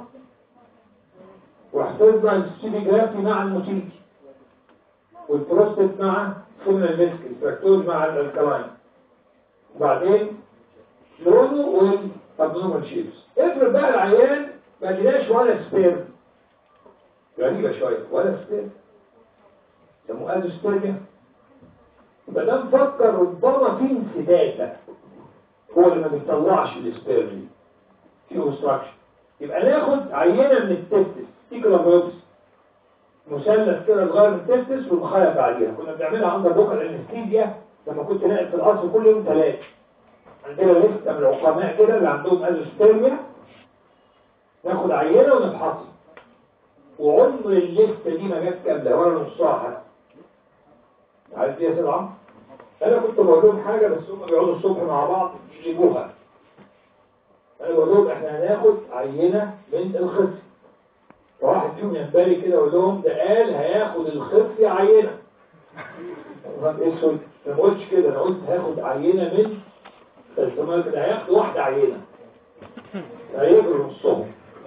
وحفظنا السيبيجرافي مع الموتيكي والبروستات مع سيمنال ديسك الفراكتوز مع الالكلاين وبعدين لونه والابنورمال شيبس افرض بقى العيان ما جيناش ولا سبير غريبة شوية ولا سبير يسموه ازوسبيرميا يبقى ده مفكر ربما في انسداد بقى هو اللي ما بيطلعش السبيرم دي في اوبستراكشن يبقى ناخد عينة من التستس تيكلابيوبس مثلث كده صغير من التستس ونخيط عليها كنا بنعملها عند بكره الانستيزيا لما كنت ناقل في القصر كل يوم ثلاثة عندنا لسه من العقماء كده اللي عندهم ازوسبيرميا ناخد عينة ونفحصها وعمر الليستة دي ما جت كاملة ولا نصها حتى عارف ايه يا سيد عمرو؟ انا كنت بقول لهم حاجه بس هم بيقعدوا الصبح مع بعض يجيبوها انا بقول لهم احنا هناخد عينه من الخصي فواحد فيهم ينبالي كده يقول لهم ده قال هياخد الخصي عينه طب اسود انا ما قلتش كده انا قلت هاخد عينه من فالسماء كده هياخد واحده عينه هيجروا نصهم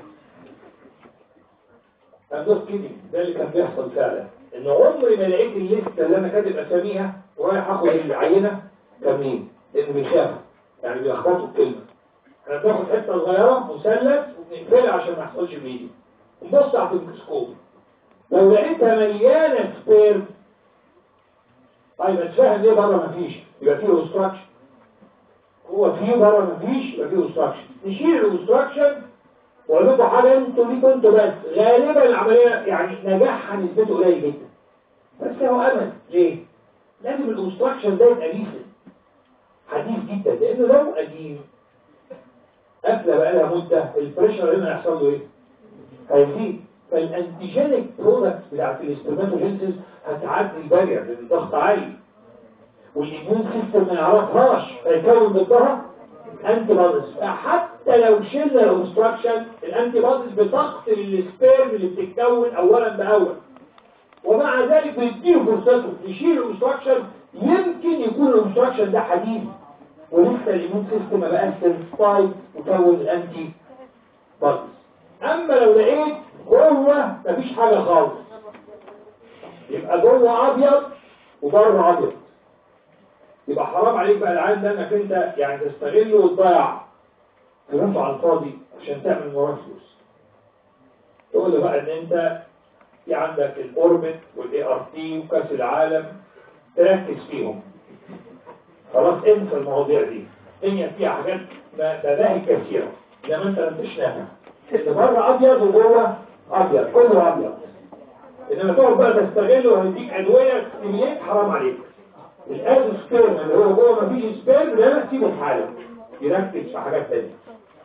هندوس كده ده اللي كان بيحصل فعلا ان عمري ما لقيت الليسته اللي انا كاتب اساميها ورايح اخد العينه كاملين لان بيخافوا يعني بيلخبطوا الكلمه احنا بناخد حته صغيره مثلث وبنقفلها عشان ما يحصلش فيديو ونبص على الميكروسكوب لو لقيتها مليانه سبيرم طيب اتفهم ليه بره مفيش يبقى فيه اوبستراكشن هو فيه بره مفيش يبقى فيه اوبستراكشن نشيل الاوبستراكشن واقول لكم حاجه انتوا ليكوا انتوا بس غالبا العمليه يعني نجاحها نسبته قليل جدا بس هو امل ليه؟ لازم الاوبستراكشن ده يبقى ريسنت حديث جدا لانه لو قديم قافله بقى لها مده البريشر هنا هيحصل له ايه؟ هيزيد فالانتيجينيك برودكت بتاعت الاسترماتوجينسيس هتعدي البارير لان الضغط عالي والإيمون سيستم ما يعرفهاش فيكون ضدها انتي بوديز حتى لو شلنا الاوبستراكشن الانتي بوديز بتقتل السبيرم اللي بتتكون اولا باول ومع ذلك بيديله فرصته يشيل الاوبستراكشن يمكن يكون الاوبستراكشن ده حديث ولسه الايمون سيستم ما بقاش سيرفايد وكون الانتي بوديز اما لو لقيت جوه مفيش حاجه خالص يبقى جوه ابيض وبره ابيض يبقى حرام عليك بقى العين ده انك انت يعني تستغله وتضيع فلوسه على الفاضي عشان تعمل وراه فلوس تقول له بقى ان انت في عندك الاوربت والاي ار تي وكاس العالم تركز فيهم خلاص انسى المواضيع دي الدنيا فيها حاجات مباهي كثيره انما انت ما انتش نافع اللي بره ابيض وجوه ابيض كله ابيض انما تقعد بقى تستغله وهيديك ادويه كميات حرام عليك الازو سبيرم اللي هو جوه مفيش سبيرم ده سيبه في حاله يركز في حاجات تانية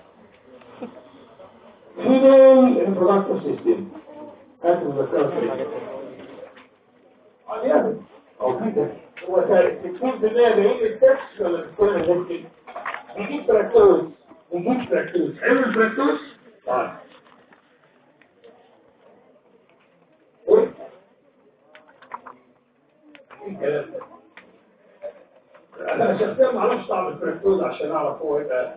فيميل ريبرودكتيف سيستم هات مذكرة كده او كده هو 60% جايين التكس ولا بتكون الهيك بيجيب تراكتوز بيجيب تراكتوز عمل تراكتوز طيب ايه الكلام ده انا شخصيا ما اعرفش طعم الفركتوز عشان اعرف هو يبقى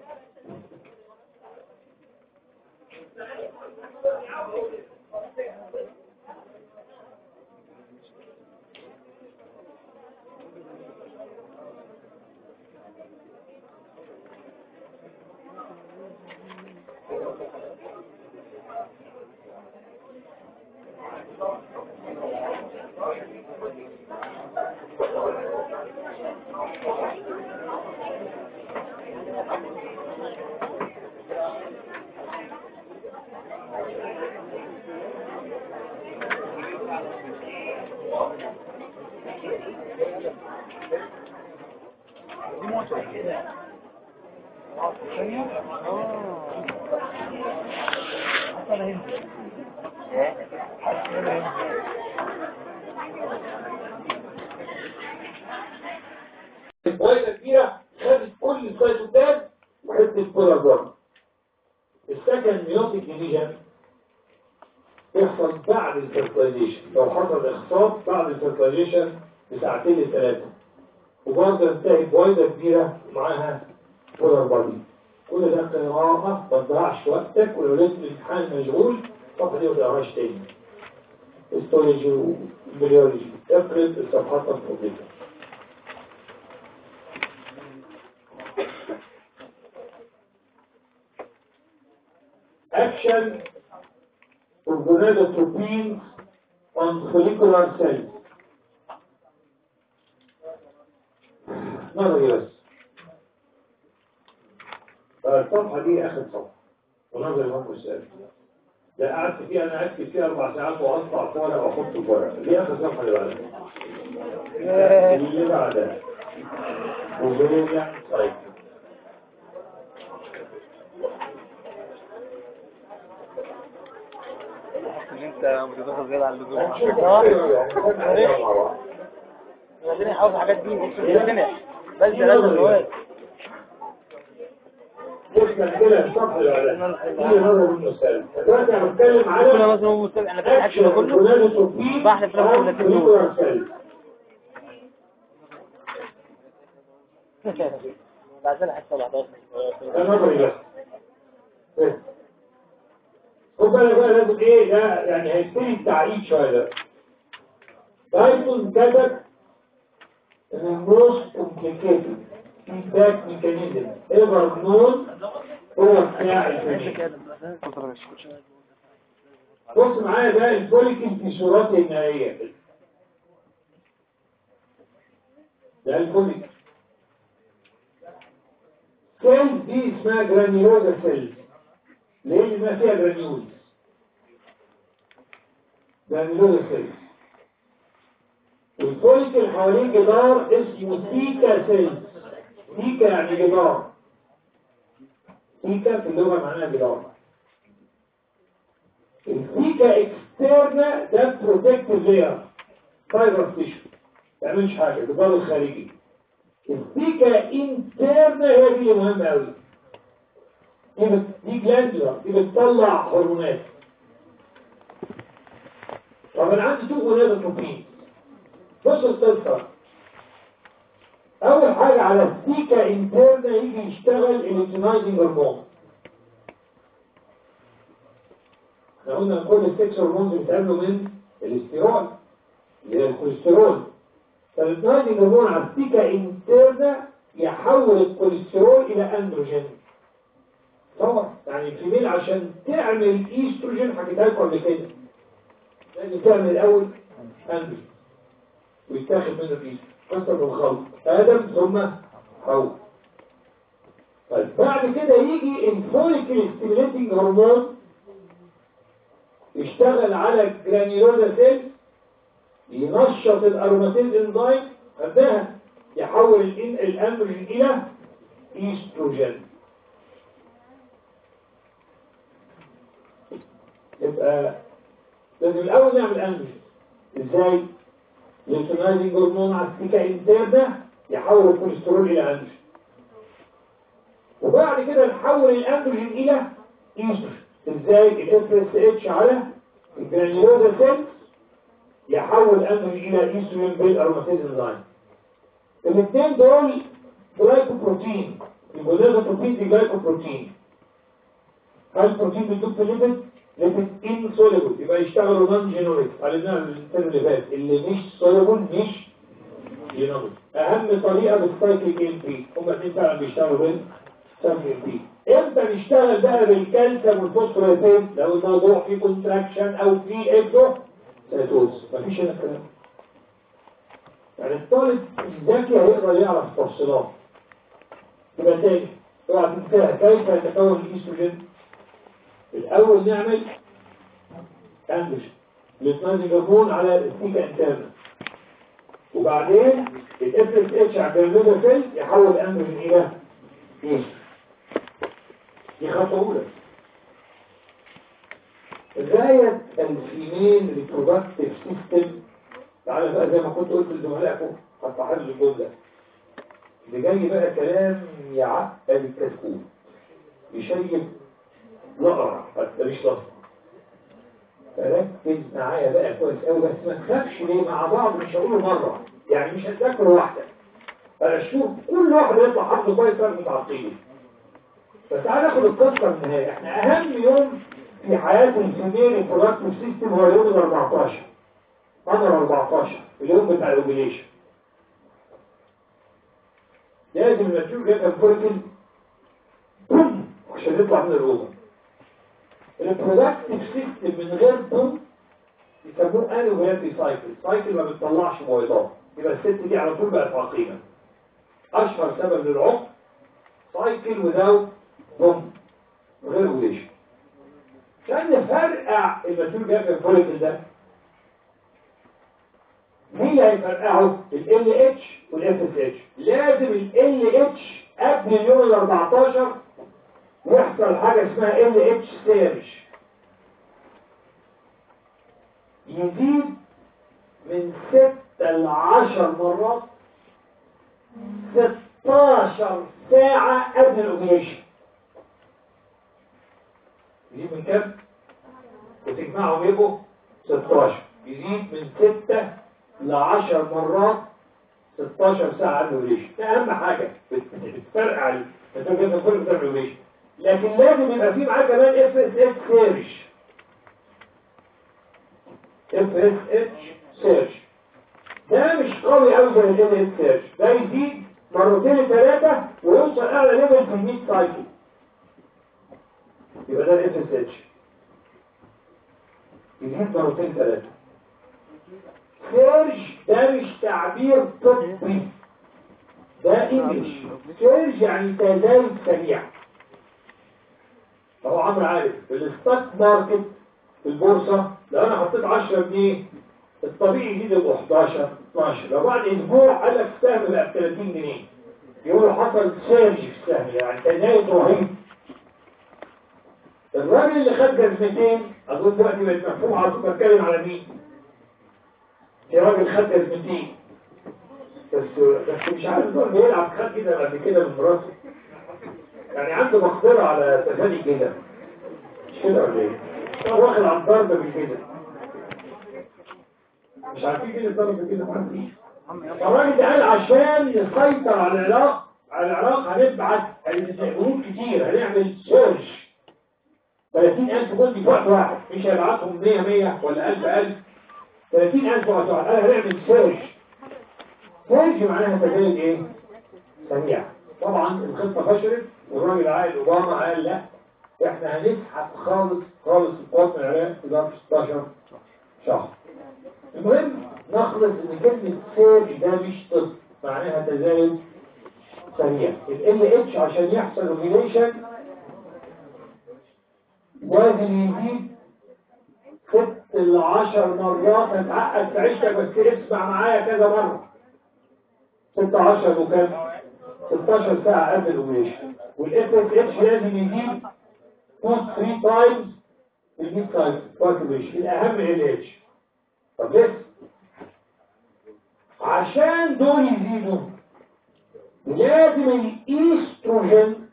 البويضة كبيرة خدت كل السيتوبلازم وحدت البولار بورد السكند ميوتيك ديفيجن يحصل بعد الفيرتلايزيشن لو حصل اخصاب بعد الفيرتلايزيشن بساعتين لثلاثة وبرضه انتهي بويضة كبيرة ومعاها بولار بودي كل ده قراءة ما تضيعش وقتك ولو لقيت الامتحان مشغول الصفحة دي ما تقراهاش تاني هيستولوجي وبريولوجي افرد الصفحات الفضيلة action of gonadotropins on follicular cells. نظري بس الصفحة دي آخر صفحة ونظري ممكن السؤال ده قعدت فيها أنا أكتب فيها أربع ساعات وأطلع في ورقة وأحط في ورقة دي آخر صفحة اللي بعدها اللي بعدها وبين سايكل ان انت متدخل زيادة عن اللزوم هنشوف الفيديو يعني. الدنيا حافظ الحاجات دي بص الدنيا بس ده لازم المواد بص كده الصفحه اللي بعدها دي نظر المسألة دلوقتي انا بتكلم كنا على مثلا هو مستمع انا فاهم اكشن الحاجه كله ونادي بحث في نفس الاتنين بعدين حتى 17 ده نظري بس بس. خد بالك بقى لازم ايه ده يعني هيبتدي التعقيد شويه ده دايموند كتب ان الموست كومبليكيتد فيدباك ميكانيزم ايفر نون هو بتاع الفينيش بص معايا ده الفوليكل في صورته النهائيه كده. ده الفوليكل سيل دي اسمها جرانيولوزا سيل ليه ما فيها جرانيولز جرانيولوزا سيل الفوليكل حواليه جدار اسمه تيكا سيل تيكا يعني جدار تيكا في اللغة معناها جدار التيكا اكسترنا ده بروتكتيف لير فايبر تيشو ما تعملش حاجة الجدار الخارجي التيكا انترنا هي دي اللي مهمة قوي دي بت- دي جلاندولار دي بتطلع هرمونات طب انا عندي تو جونادوتروبين بص القصة أول حاجة على السيكا انترنا يجي يشتغل الانتنايزنج هرمون احنا قلنا ان كل السكس هرمونز بيتعملوا من الاستيرول اللي هي الكوليسترول فالانتنايزنج هرمون على السيكا انترنا يحول الكوليسترول إلى أندروجين طبعا يعني الفيميل عشان تعمل ايستروجين حكيتها لكم قبل كده لازم تعمل الأول أندروجين ويتاخد منه الايد قصة الخلق آدم ثم حواء طيب بعد كده يجي الفوليكل ستيميليتنج هرمون يشتغل على الجرانيولوزا سيل ينشط الاروماتيز انزيم خدناها يحول الإن- الاندروجين الى ايستروجين يبقى لازم الاول نعمل اندروجين ازاي الانتنايزنج هرمون على السكة انترنا يحول الكوليسترول الى اندروجين وبعد كده نحول الاندروجين الى ايستروجين ازاي الاف اس اتش على الجرانيولوزا سيلز يحول الاندروجين الى ايستروجين بالاروماتيز انزيم الاثنين دول جلايكوبروتين الجلايكوبروتين دي جلايكوبروتين هل بروتين بيدوب في الليبيد ليبيد انسوليبل يبقى يشتغلوا نون جينوميك علمناها الترم اللي فات اللي مش سوليبل مش جينوميك اهم طريقه بالسايكليك ام بي هم الاثنين فعلا بيشتغلوا بين سايكليك ام بي امتى نشتغل بقى بالكالسيوم والفوسفوريتين لو الموضوع فيه كونتراكشن او فيه اكزو سيتوز مفيش هنا الكلام يعني الطالب الذكي هيقدر يعرف تفصيلات يبقى تاني اوعى تنساها كيف يتكون الايستروجين الاول نعمل اندروجين الاثنين هرمون على السيكا انترنا وبعدين الاف اس اتش على الجلوكوز سيل يحول اندروجين الى ايستروجين دي خطوه اولى غاية الفيميل ريبرودكتيف سيستم تعالى بقى زي ما كنت قلت لزملائكم هتحل الجملة اللي جاي بقى كلام يعقد الكتكوت يشيب نقرة حتى مش لفظ فركز معايا بقى كويس قوي بس ما تخافش ليه مع بعض مش هقوله مرة يعني مش هتذاكر واحدة انا اشوف كل واحد يطلع حافظه كويس انا متعطيه بس تعالى ناخد القصة من النهاية احنا اهم يوم في حياة الفيميل ريبرودكتيف سيستم هو يوم ال 14 قمر 14 اليوم بتاع الاوبيليشن لازم المسؤول يبقى فوليكل بوم عشان يطلع من الاوضه البرودكتيف سيستم من غير بوم يسموه انوفيلاتي سايكل سايكل ما بتطلعش بويضات يبقى الست دي على طول بقت عقيمه اشهر سبب للعقم سايكل without بوم من غير اوبيليشن عشان نفرقع المسؤول جاب الفوليكل ده مين اللي هيفرقعه ال LH وال FSH لازم ال LH قبل اليوم ال 14 يحصل حاجة اسمها LH سيرج يزيد من 6 لعشر مرات 16 ساعة قبل الأوبريشن يزيد من كام؟ وتجمعهم يبقوا 16 يزيد من 6 ل 10 مرات 16 ساعة قبل الأوبريشن ده أهم حاجة بت- بتفرق على انت كده كل بتعمل الأوبريشن لكن لازم يبقى في معاه كمان اف اس اتش سيرش اف اس اتش سيرش ده مش قوي قوي زي ال اس سيرش ده يزيد مرتين ثلاثة ويوصل اعلى ليفل في الميد سايكل يبقى ده الاف اس اتش يزيد مرتين ثلاثة سيرش ده مش تعبير طبي ده انجلش سيرش يعني تزايد سريع هو عمرو عارف في الستوك ماركت في البورصة لو انا حطيت 10 جنيه الطبيعي يزيد ال 11 12 لو بعد اسبوع قال لك السهم بقى ب 30 جنيه يقولوا حصل سيرج في السهم يعني تزايد رهيب الراجل اللي خد جزمتين اظن دلوقتي بقت مفهوم على طول بتكلم على مين في راجل خد جزمتين بس بس مش عارف هو بيلعب خد كده قبل كده من مراته يعني عنده مقدرة على تفادي كده مش كده ولا ايه؟ هو واخد على الضرب بالكده مش عارفين كده الضرب بالكده ما عارفين الراجل ده قال عشان نسيطر على العراق على العراق هنبعت هنقول كتير هنعمل سيرش 30000 جندي في وقت واحد مش هيبعتهم 100 100 ولا 1000 1000 30000 وقت واحد قال هنعمل سيرش سيرش معناها تجارب ايه؟ سريع طبعا الخطة فشلت والراجل عائل اوباما قال لا احنا هنسحب خالص خالص القوات من العراق في ظرف 16 شهر المهم نخلص ان كلمة سيرش ده مش طب معناها تزايد سريع ال اتش عشان يحصل اوفيليشن لازم يزيد ست ل 10 مرات هتعقد في عيشتك بس اسمع معايا كذا مرة 16 وكام 16 ساعة قبل الاوبريشن والاف اس اتش لازم يزيد 2 3 تايمز الجيب سايكل كالكوليشن الاهم ال اتش طب لسه عشان دول يزيدوا لازم الايستروجين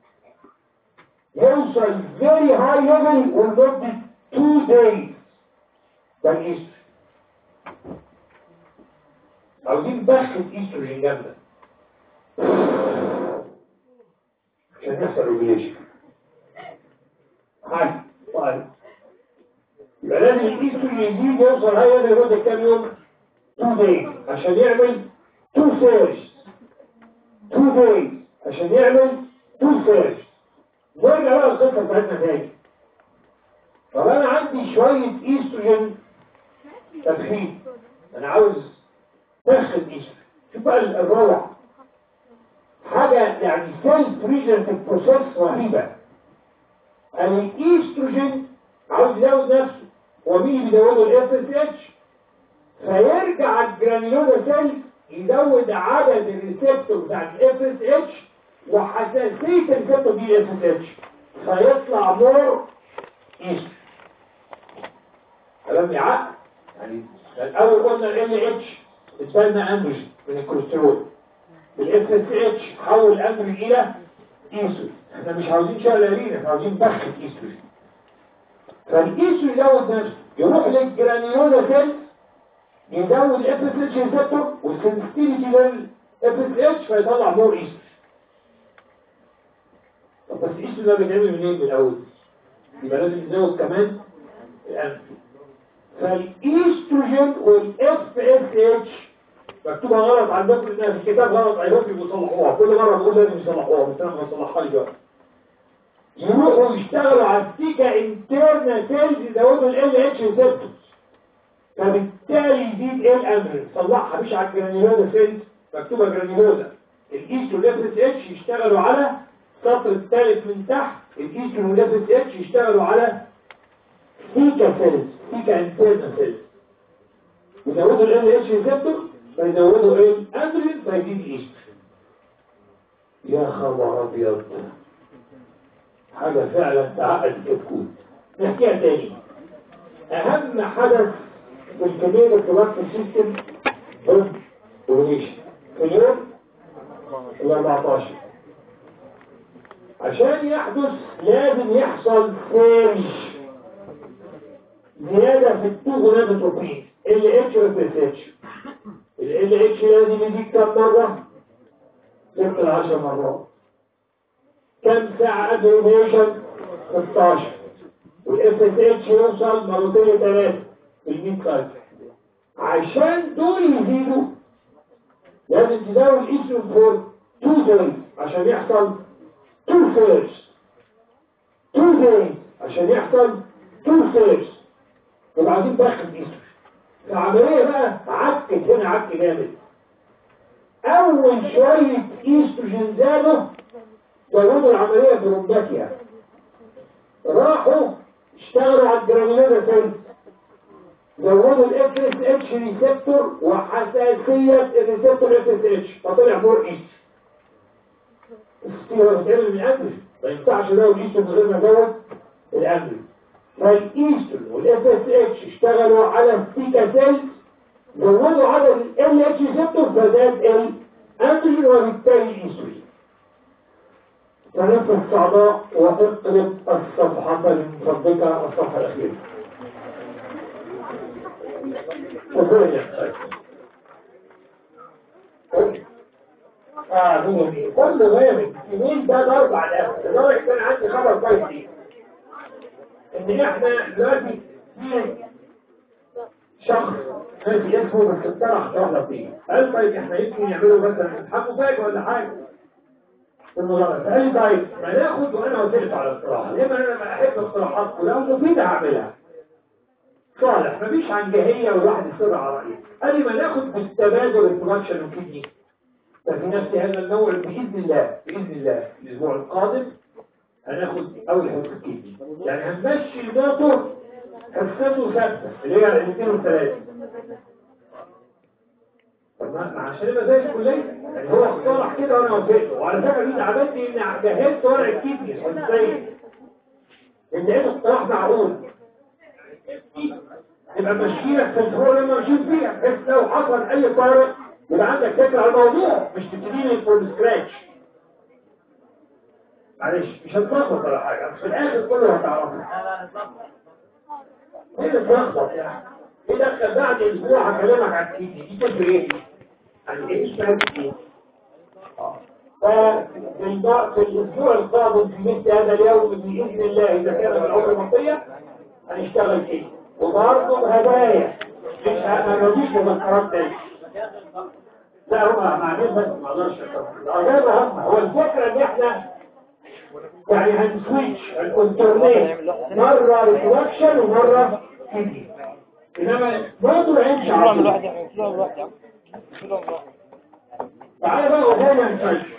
يوصل very high level ولمدة 2 days ده الايستروجين عاوزين بخة ايستروجين جامدة عشان يحصل ريجوليشن هاي طيب يبقى لازم الايستروجين يزيد يوصل هاي level لمدة كام يوم 2 days عشان يعمل 2 سيرش 2 days عشان يعمل 2 سيرش نرجع بقى القصة بتاعتنا تاني طب انا عندي شوية ايستروجين تدخين انا عاوز دخل ايستروجين شوف بقى الروعة حاجة يعني سيلف ريجنت بروسيس رهيبة الايستروجين عاوز يزود نفسه هو مين اللي بيزوده الاف اس اتش فيرجع الجرانيولا سيل يزود عدد الريسبتور بتاع الاف اس اتش وحساسية الريسبتور دي الاف اس اتش فيطلع مور ايستروجين كلام يعقل يعني الاول قلنا ال اتش استنى اندروجين من الكوليسترول الاف اس اتش حول اندروجين الى ايستروجين احنا مش عاوزين شغلانين احنا عاوزين بخة ايستروجين فالايستروجين يزود نفسه يروح للجرانيولا سيل يزود الاف اس اتش ريسبتور والسنسيتيفيتي للاف اس اتش فيطلع مور ايستروجين طب بس الايستروجين ده بيتعمل منين من الاول؟ يبقى لازم نزود كمان الانف فالايستروجين والاف اس اتش مكتوبه غلط عندكم انها في الكتاب غلط عيبهم يصلحوها كل مره بقول لازم يصلحوها بس انا ما بصلحها لي بقى يروحوا يشتغلوا على السيكا انترنا سيلز يزودوا ال اتش ريسبتورز فبالتالي يزيد ايه الامر صلحها مش على الجرانيولوزا سيلز مكتوبه جرانيولوزا الايسترو والاف اتش يشتغلوا على السطر الثالث من تحت الايسترو والاف اتش يشتغلوا على سيكا سيلز سيكا انترنا سيلز يزودوا ال اتش ريسبتور فيزودوا ايه الاندروجين فيزيد الايسترو يا خبر ابيض حاجه فعلا تعقد الكتكوت نحكيها تاني اهم حدث في الكبير الكبار سيستم هم اوفيليشن في اليوم ال 14 عشان يحدث لازم يحصل سيرج زيادة في التوغونادوتروبين ال اتش و اس اتش ال اتش لازم يزيد كم مرة؟ ست ل 10 مرات كم ساعة ادرينيشن 16 والاف اس اتش يوصل مرتين ثلاثة في ال 100 سايكل عشان دول يزيدوا لازم تزود الايستروجين فور 2 دايز عشان يحصل 2 فيرس 2 دايز عشان يحصل 2 فيرس وبعدين دخل الايستروجين العملية بقى عكت هنا عك جامد اول شوية ايستروجين زادوا زودوا العملية برومباتيا راحوا اشتغلوا على الجرانيولا سيلز زودوا الاف اس اتش ريسبتور وحساسية الريسبتور اف اس اتش فطلع مور ايست الستيرو بتعمل من الامبل ما ينفعش ده الايست من غير ما ازود الامبل فالايستون والاف اس اتش اشتغلوا على الثيكا سيلز زودوا عدد ال اتش ريسبتور فزاد الانتيجين وبالتالي الايستروجين تنفس الصعداء واقلب الصفحة المفضلة الصفحة الأخيرة اه هو دي كل غامض يمين ده ضرب على الاخر لدرجه كان عندي خبر كويس فيه ان احنا دلوقتي في شخص ناسي اسمه بس اقترح شغله فيه قال طيب احنا يمكن يعملوا مثلا امتحان مفاجئ ولا حاجه في المدرسه قال لي طيب ما ناخد وانا وافقت على الاقتراح لما انا ما احب اقتراحات ولو مفيده هعملها صالح مفيش عنجهية والواحد يصر على رأيه قال لي ما ناخد بالتبادل البرودكشن وكدني ففي نفس هذا النوع بإذن الله بإذن الله الأسبوع القادم هناخد أول حصة كدني يعني هنمشي الموتور حصته ثابتة اللي هي الاثنين والثلاثة طب ما ما عشان يبقى زي الكلية يعني هو اقترح كده وانا وافقت وعلى فكرة دي عملتي اني جهزت ورق الكدني حسين ان ده اقتراح معقول يبقى ماشيينك في الفروع اللي ماشيين فيها بحيث لو حصل اي طارئ يبقى عندك فكره على الموضوع مش تبتدي فروم سكراتش معلش مش هتلخبط ولا حاجه بس في الاخر كله هتعرفه ايه اللي اتلخبط يعني ايه دخل بعد اسبوع هكلمك عن الكيدي دي تفرق ايه عن ايه اسمها الكيدي ففي الاسبوع القادم في مثل هذا اليوم باذن الله اذا كان الامر منطقيا هنشتغل فيه وبرضه هدايا مش ما مفيش مذكرات تاني لا هم معلش بس ما اقدرش القضايا مهمه هو الفكره ان احنا يعني هنسويتش الكونترنيت مره ريفلكشن ومره كيدي انما برضه العين كلهم شعبيه لوحدي كلهم لوحدي كلهم لوحدي تعالى بقى وهنا نسويتش